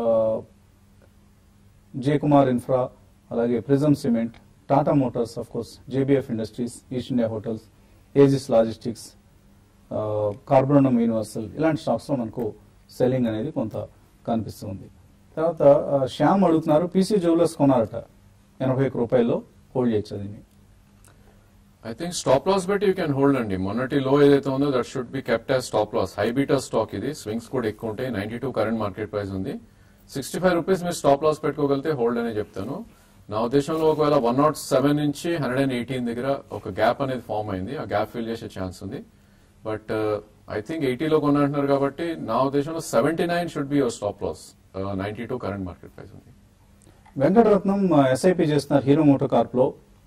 జే కుమార్ ఇన్ఫ్రా అలాగే prism cement Tata Motors of course JBF industries east India hotels Aegis logistics కార్బోనం యూనివర్సల్ ఇలాంటి స్టాక్స్లో మనకు సెల్లింగ్ అనేది కొంత కనిపిస్తుంది తర్వాత ఆ, శ్యామ్ అడుగుతున్నారు పీసీ జ్యువెలర్స్ కొన్నారట ఎనభై ఒక్క రూపాయల్లో హోల్డ్ చేయొచ్చు దీన్ని ఐ థింక్ స్టాప్ లాస్ బట్టి యూ కెన్ హోల్డ్ అండి మొన్నటి లో ఏదైతే ఉందో that should be kept as stop loss high beta stock ఇది స్వింగ్స్ కూడా ఎక్కువ ఉంటాయి ninety two current market price ఉంది సిక్స్టీ ఫైవ్ రూపీస్ మీరు స్టాప్ లాస్ పెట్టుకోగలిగితే హోల్డ్ అనే చెప్తాను నా ఉద్దేశంలో ఒకవేళ వన్ నాట్ సెవెన్ నుంచి హండ్రెడ్ అండ్ ఎయిటీన్ దగ్గర ఒక గ్యాప్ అనేది ఫామ్ అయింది ఆ గ్యాప్ ఫిల్ చేసే ఛాన్స్ ఉంది బట్ ఐ థింక్ ఎయిటీలో కొనంటున్నారు కాబట్టి నా ఉద్దేశంలో seventy nine should be your stop loss ninety two current market price ఉంది వెంకటరత్నం ఎస్ఐపి చేస్తున్నారు హీరో మోటార్ కార్ప్లో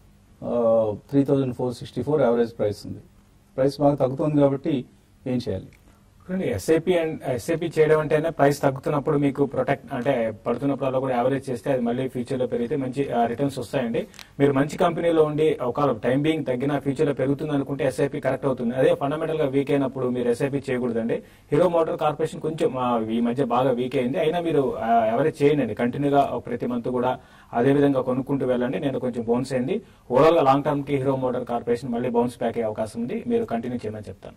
three thousand four sixty four average price ఉంది ప్రైస్ బాగా తగ్గుతుంది కాబట్టి ఏం చేయాలి ఎస్ఐపి అండ్ ఎస్ఐపి చేయడం అంటేనే ప్రైస్ తగ్గుతున్నప్పుడు మీకు ప్రొటెక్ట్ అంటే పడుతున్నప్పుడు అలా కూడా యావరేజ్ చేస్తే అది మళ్ళీ ఫ్యూచర్ లో పెరిగితే మంచి రిటర్న్స్ వస్తాయండి మీరు మంచి కంపెనీలో ఉండి ఒకవేళ టైం బీయింగ్ తగ్గిన ఫ్యూచర్ లో పెరుగుతుంది అనుకుంటే ఎస్ఐపి కరెక్ట్ అవుతుంది అదే ఫండమెంటల్ గా వీక్ అయినప్పుడు మీరు ఎస్ఐపి చేయకూడదండి హీరో మోటార్ కార్పొరేషన్ కొంచెం ఆ, ఈ మధ్య బాగా వీక్ అయింది అయినా మీరు ఎవరేజ్ చేయండి కంటిన్యూగా ప్రతి మంత్ కూడా అదే విధంగా కొనుక్కుంటూ వెళ్ళండి నేను కొంచెం బౌన్స్ అయింది ఓవరాల్ గా లాంగ్ టర్మ్ కి హీరో మోటార్ కార్పొరేషన్ మళ్ళీ బౌన్స్ బ్యాక్ అయ్యే అవకాశం ఉంది మీరు కంటిన్యూ చేయమని చెప్తాను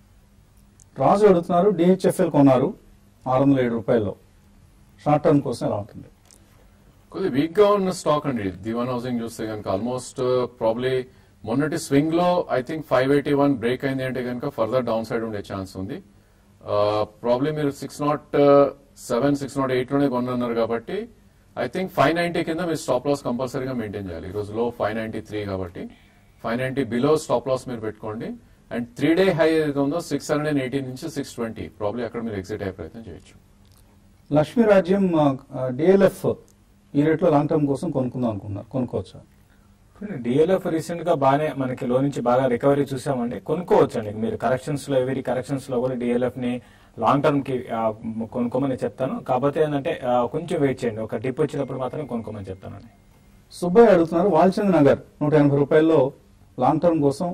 రాజు అడుగుతున్నారు డిహెచ్ఎఫ్ఎల్ కొన్నారు ఆరు వందల ఏడు రూపాయల్లో షార్ట్ టర్మ్ కోసం ఎలా ఉంటుంది కొద్ది వీక్ గా ఉన్న స్టాక్ అండి దివాన్ హౌసింగ్ చూస్తే కనుక ఆల్మోస్ట్ ప్రాబ్లీ మొన్నటి స్వింగ్ లో I think five eighty one break అయింది అంటే కనుక ఫర్దర్ డౌన్ సైడ్ ఉండే ఛాన్స్ ఉంది ప్రాబ్లీ మీరు six nought seven six nought eight లోనే కొన్నారు కాబట్టి ఐ థింక్ ఫైవ్ నైన్టీ కింద మీరు స్టాప్ లాస్ కంపల్సరీగా మెయింటైన్ చేయాలి ఈ రోజు లో ఫైవ్ నైన్టీ త్రీ కాబట్టి five ninety below stop loss మీరు పెట్టుకోండి అండ్ త్రీ డే హై ఏదైతే ఉందో సిక్స్ హండ్రెడ్ అండ్ ఎయిటీ నుంచి సిక్స్ ట్వంటీ ప్రాబ్లీ అక్కడ మీరు ఎగ్జిట్ అయ్యే ప్రయత్నం చేయొచ్చు లక్ష్మీ రాజ్యం డిఎల్ఎఫ్ ఈ రేట్లో లాంగ్ టర్మ్ కోసం కొనుక్కుందాం అనుకుంటున్నారు కొనుక్కోవచ్చా డిఎల్ఎఫ్ రీసెంట్ గా బాగానే మనకి లో నుంచి బాగా రికవరీ చూసామండి కొనుక్కోవచ్చు అండి మీరు కరెక్షన్స్ లో ఎవరి కరెక్షన్స్ లో కూడా డిఎల్ఎఫ్ ని లాంగ్ టర్మ్ కి ఆ, కొనుక్కోమని చెప్తాను కాకపోతే ఏంటంటే ఆ, కొంచెం వెయిట్ చేయండి ఒక డిప్ వచ్చినప్పుడు మాత్రం కొనుక్కోమని చెప్తానండి సుబ్బయ్య అడుగుతున్నారు వాల్చంద్ నగర్ నూట ఎనభై రూపాయల్లో లాంగ్ టర్మ్ కోసం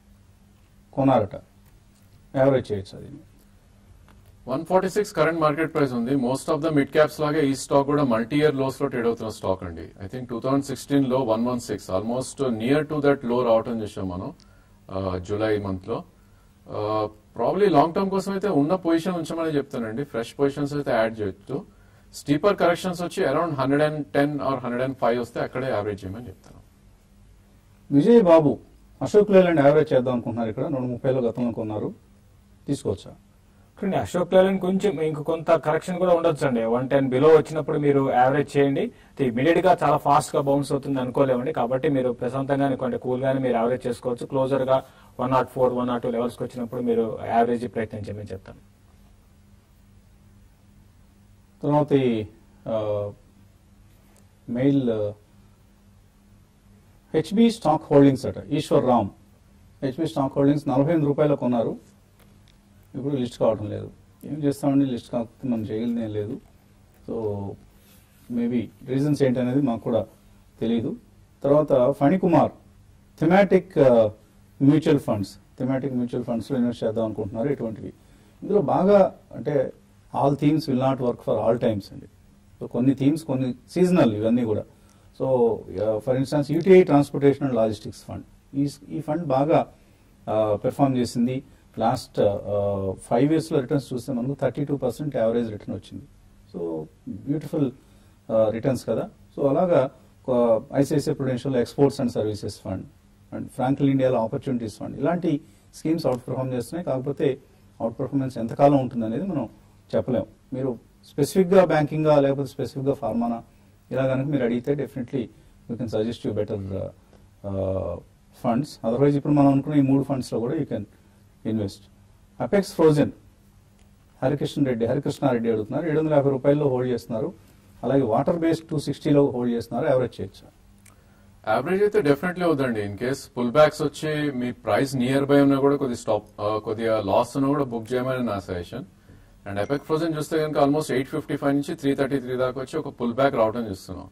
కొనారట యావరేజ్ చేయొచ్చు అది one forty six current market price ఉంది most of the mid caps లాగే ఈ స్టాక్ కూడా మల్టీ ఇయర్ లోస్ లో ట్రేడ్ అవుతున్న స్టాక్ అండి I think two thousand sixteen లో one one six almost near to that లో రావటం చూసాం మనం జూలై మంత్ లో ప్రాబ్లీ లాంగ్ టర్మ్ కోసం అయితే ఉన్న పొజిషన్ ఉంచమని చెప్తానండి ఫ్రెష్ పొజిషన్స్ అయితే యాడ్ చేయొచ్చు స్టీపర్ కరెక్షన్స్ వచ్చి around hundred and ten are hundred and five వస్తే అక్కడే యావరేజ్ చేయమని చెప్తాను విజయ్ బాబు అశోక్ లేలాండ్ యావరేజ్ చేద్దాం అనుకుంటున్నారు ఇక్కడ నూట ముప్పైలో గతంలో కొన్నారు తీసుకోవచ్చా చూడండి అశోక్ లేలాండ్ కొంచెం ఇంక కొంత కరెక్షన్ కూడా ఉండొచ్చు అండి వన్ టెన్ బిలో వచ్చినప్పుడు మీరు యావరేజ్ చేయండి ఇమీడియట్ గా చాలా ఫాస్ట్ గా బౌన్స్ అవుతుంది అనుకోలేమండి కాబట్టి మీరు ప్రశాంతంగానే కొంచెం కూల్ గానే మీరు యావరేజ్ చేసుకోవచ్చు క్లోజర్ గా one nought four one not two levels వచ్చినప్పుడు మీరు యావరేజ్ ప్రయత్నం చేయమని చెప్తాను తర్వాత ఈ ఆ, మెయిల్ హెచ్బి స్టాక్ హోల్డింగ్స్ అట Eshwar Ram HB stock holdings నలభై ఎనిమిది రూపాయలు కొన్నారు ఇప్పుడు లిస్ట్ కావడం లేదు ఏం చేస్తామండి లిస్ట్ కాకపోతే మనం చేయగలిగింది ఏం లేదు సో మేబీ రీజన్స్ ఏంటనేది మాకు కూడా తెలియదు తర్వాత Phanikumar thematic mutual funds thematic mutual ఫండ్స్లో ఇన్వెస్ట్ చేద్దాం అనుకుంటున్నారు ఇటువంటివి ఇందులో బాగా అంటే all themes will not work for all times అండి సో కొన్ని థీమ్స్ కొన్ని సీజనల్ ఇవన్నీ కూడా so for instance UTI transportation and logistics fund ఈ ఈ ఫండ్ బాగా పెర్ఫామ్ చేసింది లాస్ట్ ఫైవ్ ఇయర్స్లో రిటర్న్స్ చూస్తే మనకు thirty two percent average return వచ్చింది సో బ్యూటిఫుల్ రిటర్న్స్ కదా సో అలాగా ICICI prudential exports and services fund and Franklin ఇండియాలో ఆపర్చునిటీస్ ఫండ్ ఇలాంటి స్కీమ్స్ అవుట్ పర్ఫామ్ చేస్తున్నాయి కాకపోతే అవుట్ పర్ఫార్మెన్స్ ఎంతకాలం ఉంటుంది అనేది మనం చెప్పలేం మీరు స్పెసిఫిక్గా బ్యాంకింగా లేకపోతే స్పెసిఫిక్గా ఫార్మానా ఇలా కనుక మీరు అడిగితే definitely you can suggest you better funds otherwise ఇప్పుడు మనం అనుకున్న ఈ మూడు ఫండ్స్లో కూడా you can invest apex frozen Harikrishna Reddy Harikrishna Reddy అడుగుతున్నారు ఏడు వందల యాభై రూపాయల్లో హోల్డ్ చేస్తున్నారు అలాగే వాటర్ బేస్డ్ టూ సిక్స్టీలో హోల్డ్ చేస్తున్నారు యావరేజ్ చేయొచ్చు యావరేజ్ అయితే డెఫినెట్లీ అవుతుంది ఇన్ కేస్ పుల్ బ్యాక్స్ వచ్చి మీ ప్రైస్ నియర్ బై ఉన్నా కూడా కొద్ది స్టాప్ కొద్దిగా లాస్ ఉన్నా కూడా బుక్ చేయమని నా సజెషన్ అండ్ ఎపెక్ ఫ్రోజన్ చూస్తే కనుక ఆల్మోస్ట్ ఎయిట్ ఫిఫ్టీ ఫైవ్ నుంచి త్రీ థర్టీ త్రీ దాకా వచ్చి ఒక పుల్ బ్యాక్ రావడం చూస్తున్నాం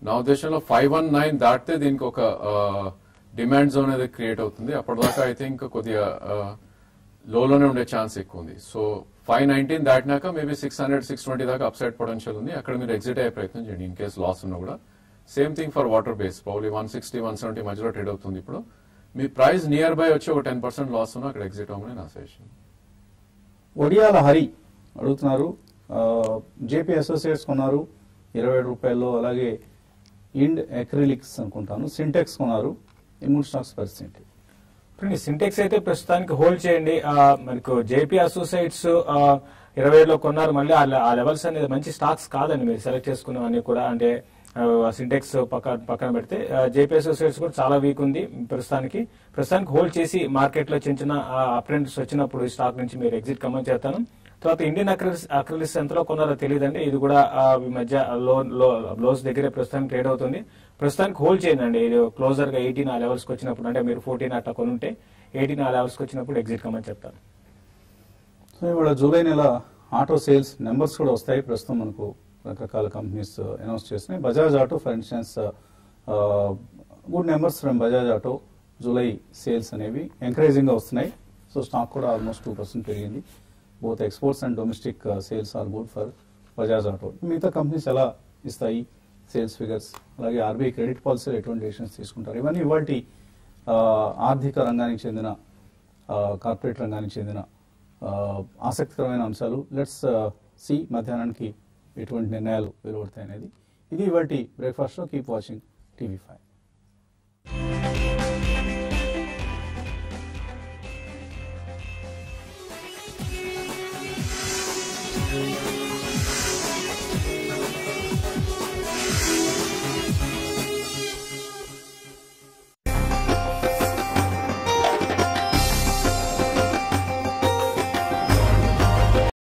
నా ఉద్దేశంలో ఫైవ్ వన్ నైన్ దాటితే దీనికి ఒక డిమాండ్ జోన్ అనేది క్రియేట్ అవుతుంది అప్పటిదాకా ఐ థింక్ కొద్దిగా లోలోనే ఉండే ఛాన్స్ ఎక్కువ ఉంది సో ఫైవ్ నైన్టీన్ దాటినాక maybe six hundred six twenty దాకా అప్సైడ్ పొటెన్షియల్ ఉంది అక్కడ మీరు ఎగ్జిట్ అయ్యే ప్రయత్నం చేయండి ఇన్ కేస్ లాస్ ఉన్నా కూడా same thing for water base పౌలీ వన్ సిక్స్టీ వన్ సెవెంటీ మధ్యలో ట్రేడ్ అవుతుంది ఇప్పుడు మీ ప్రైస్ నియర్ బై వచ్చి ఒక టెన్ పర్సెంట్ లాస్ ఉన్నా అక్కడ ఎగ్జిట్ అవ్వమని నా సజెషన్ ఒడియాల హరి అడుగుతున్నారు జేపీ అసోసియేట్స్ కొన్నారు ఇరవై ఏడు రూపాయల్లో అలాగే ఇండ్ ఎక్రిలిక్స్ అనుకుంటాను సింటెక్స్ కొన్నారు ఈ మూడు స్టాక్స్ పరిస్థితి ఇప్పుడు సింటెక్స్ అయితే ప్రస్తుతానికి హోల్డ్ చేయండి ఆ, మనకు జేపీ అసోసియేట్స్ ఇరవై లో కొన్నారు మళ్ళీ ఆ లె- ఆ లెవెల్స్ అనేది మంచి స్టాక్స్ కాదండి మీరు సెలెక్ట్ చేసుకున్నవన్నీ కూడా అంటే సింటెక్స్ పక్క పక్కన పెడితే జేపీ అసోసియేట్స్ కూడా చాలా వీక్ ఉంది ప్రస్తుతానికి ప్రస్తుతానికి హోల్డ్ చేసి మార్కెట్ లో చిన్న చిన్న అప్రెంట్స్ వచ్చినప్పుడు ఈ స్టాక్ నుంచి మీరు ఎగ్జిట్ కమని చేస్తాను తర్వాత ఇండియన్ అక్రిలిస్ అక్రిలిస్ ఎంతలో కొన్నారో తెలియదండి ఇది కూడా ఆ, ఈ మధ్య లో లో లోస్ దగ్గరే ప్రస్తుతానికి ట్రేడ్ అవుతుంది ప్రస్తుతానికి హోల్డ్ చేయండి అండి ఇది క్లోజర్ గా ఎయిటీన్ ఆ లెవెల్స్ కి వచ్చినప్పుడు అంటే మీరు ఫోర్టీన్ అట్లా కొనుంటే ఎయిటీన్ ఆ లెవెల్స్ కి వచ్చినప్పుడు ఎగ్జిట్ కమని చెప్తాను సో ఇవాళ జూలై నెల ఆటో సేల్స్ నెంబర్స్ కూడా వస్తాయి ప్రస్తుతం మనకు రకరకాల కంపెనీస్ అనౌన్స్ చేస్తున్నాయి Bajaj auto for instance good numbers from Bajaj auto July sales అనేవి ఎంకరేజింగ్ గా వస్తున్నాయి సో స్టాక్ కూడా ఆల్మోస్ట్ టూ పర్సెంట్ పెరిగింది both exports and domestic sales are good for Bajaj auto మిగతా కంపెనీస్ ఎలా ఇస్తాయి సేల్స్ ఫిగర్స్ అలాగే ఆర్బీఐ క్రెడిట్ పాలసీలు ఎటువంటి డెసిషన్స్ తీసుకుంటారు ఇవన్నీ ఇవాటి ఆర్థిక రంగానికి చెందిన ఆ, కార్పొరేట్ రంగానికి చెందిన ఆ, ఆసక్తికరమైన అంశాలు లెట్స్ సి మధ్యాహ్నానికి ఎటువంటి నిర్ణయాలు వెలువడతాయి అనేది ఇది ఇవాటి breakfast show keep watching TV five Thank you.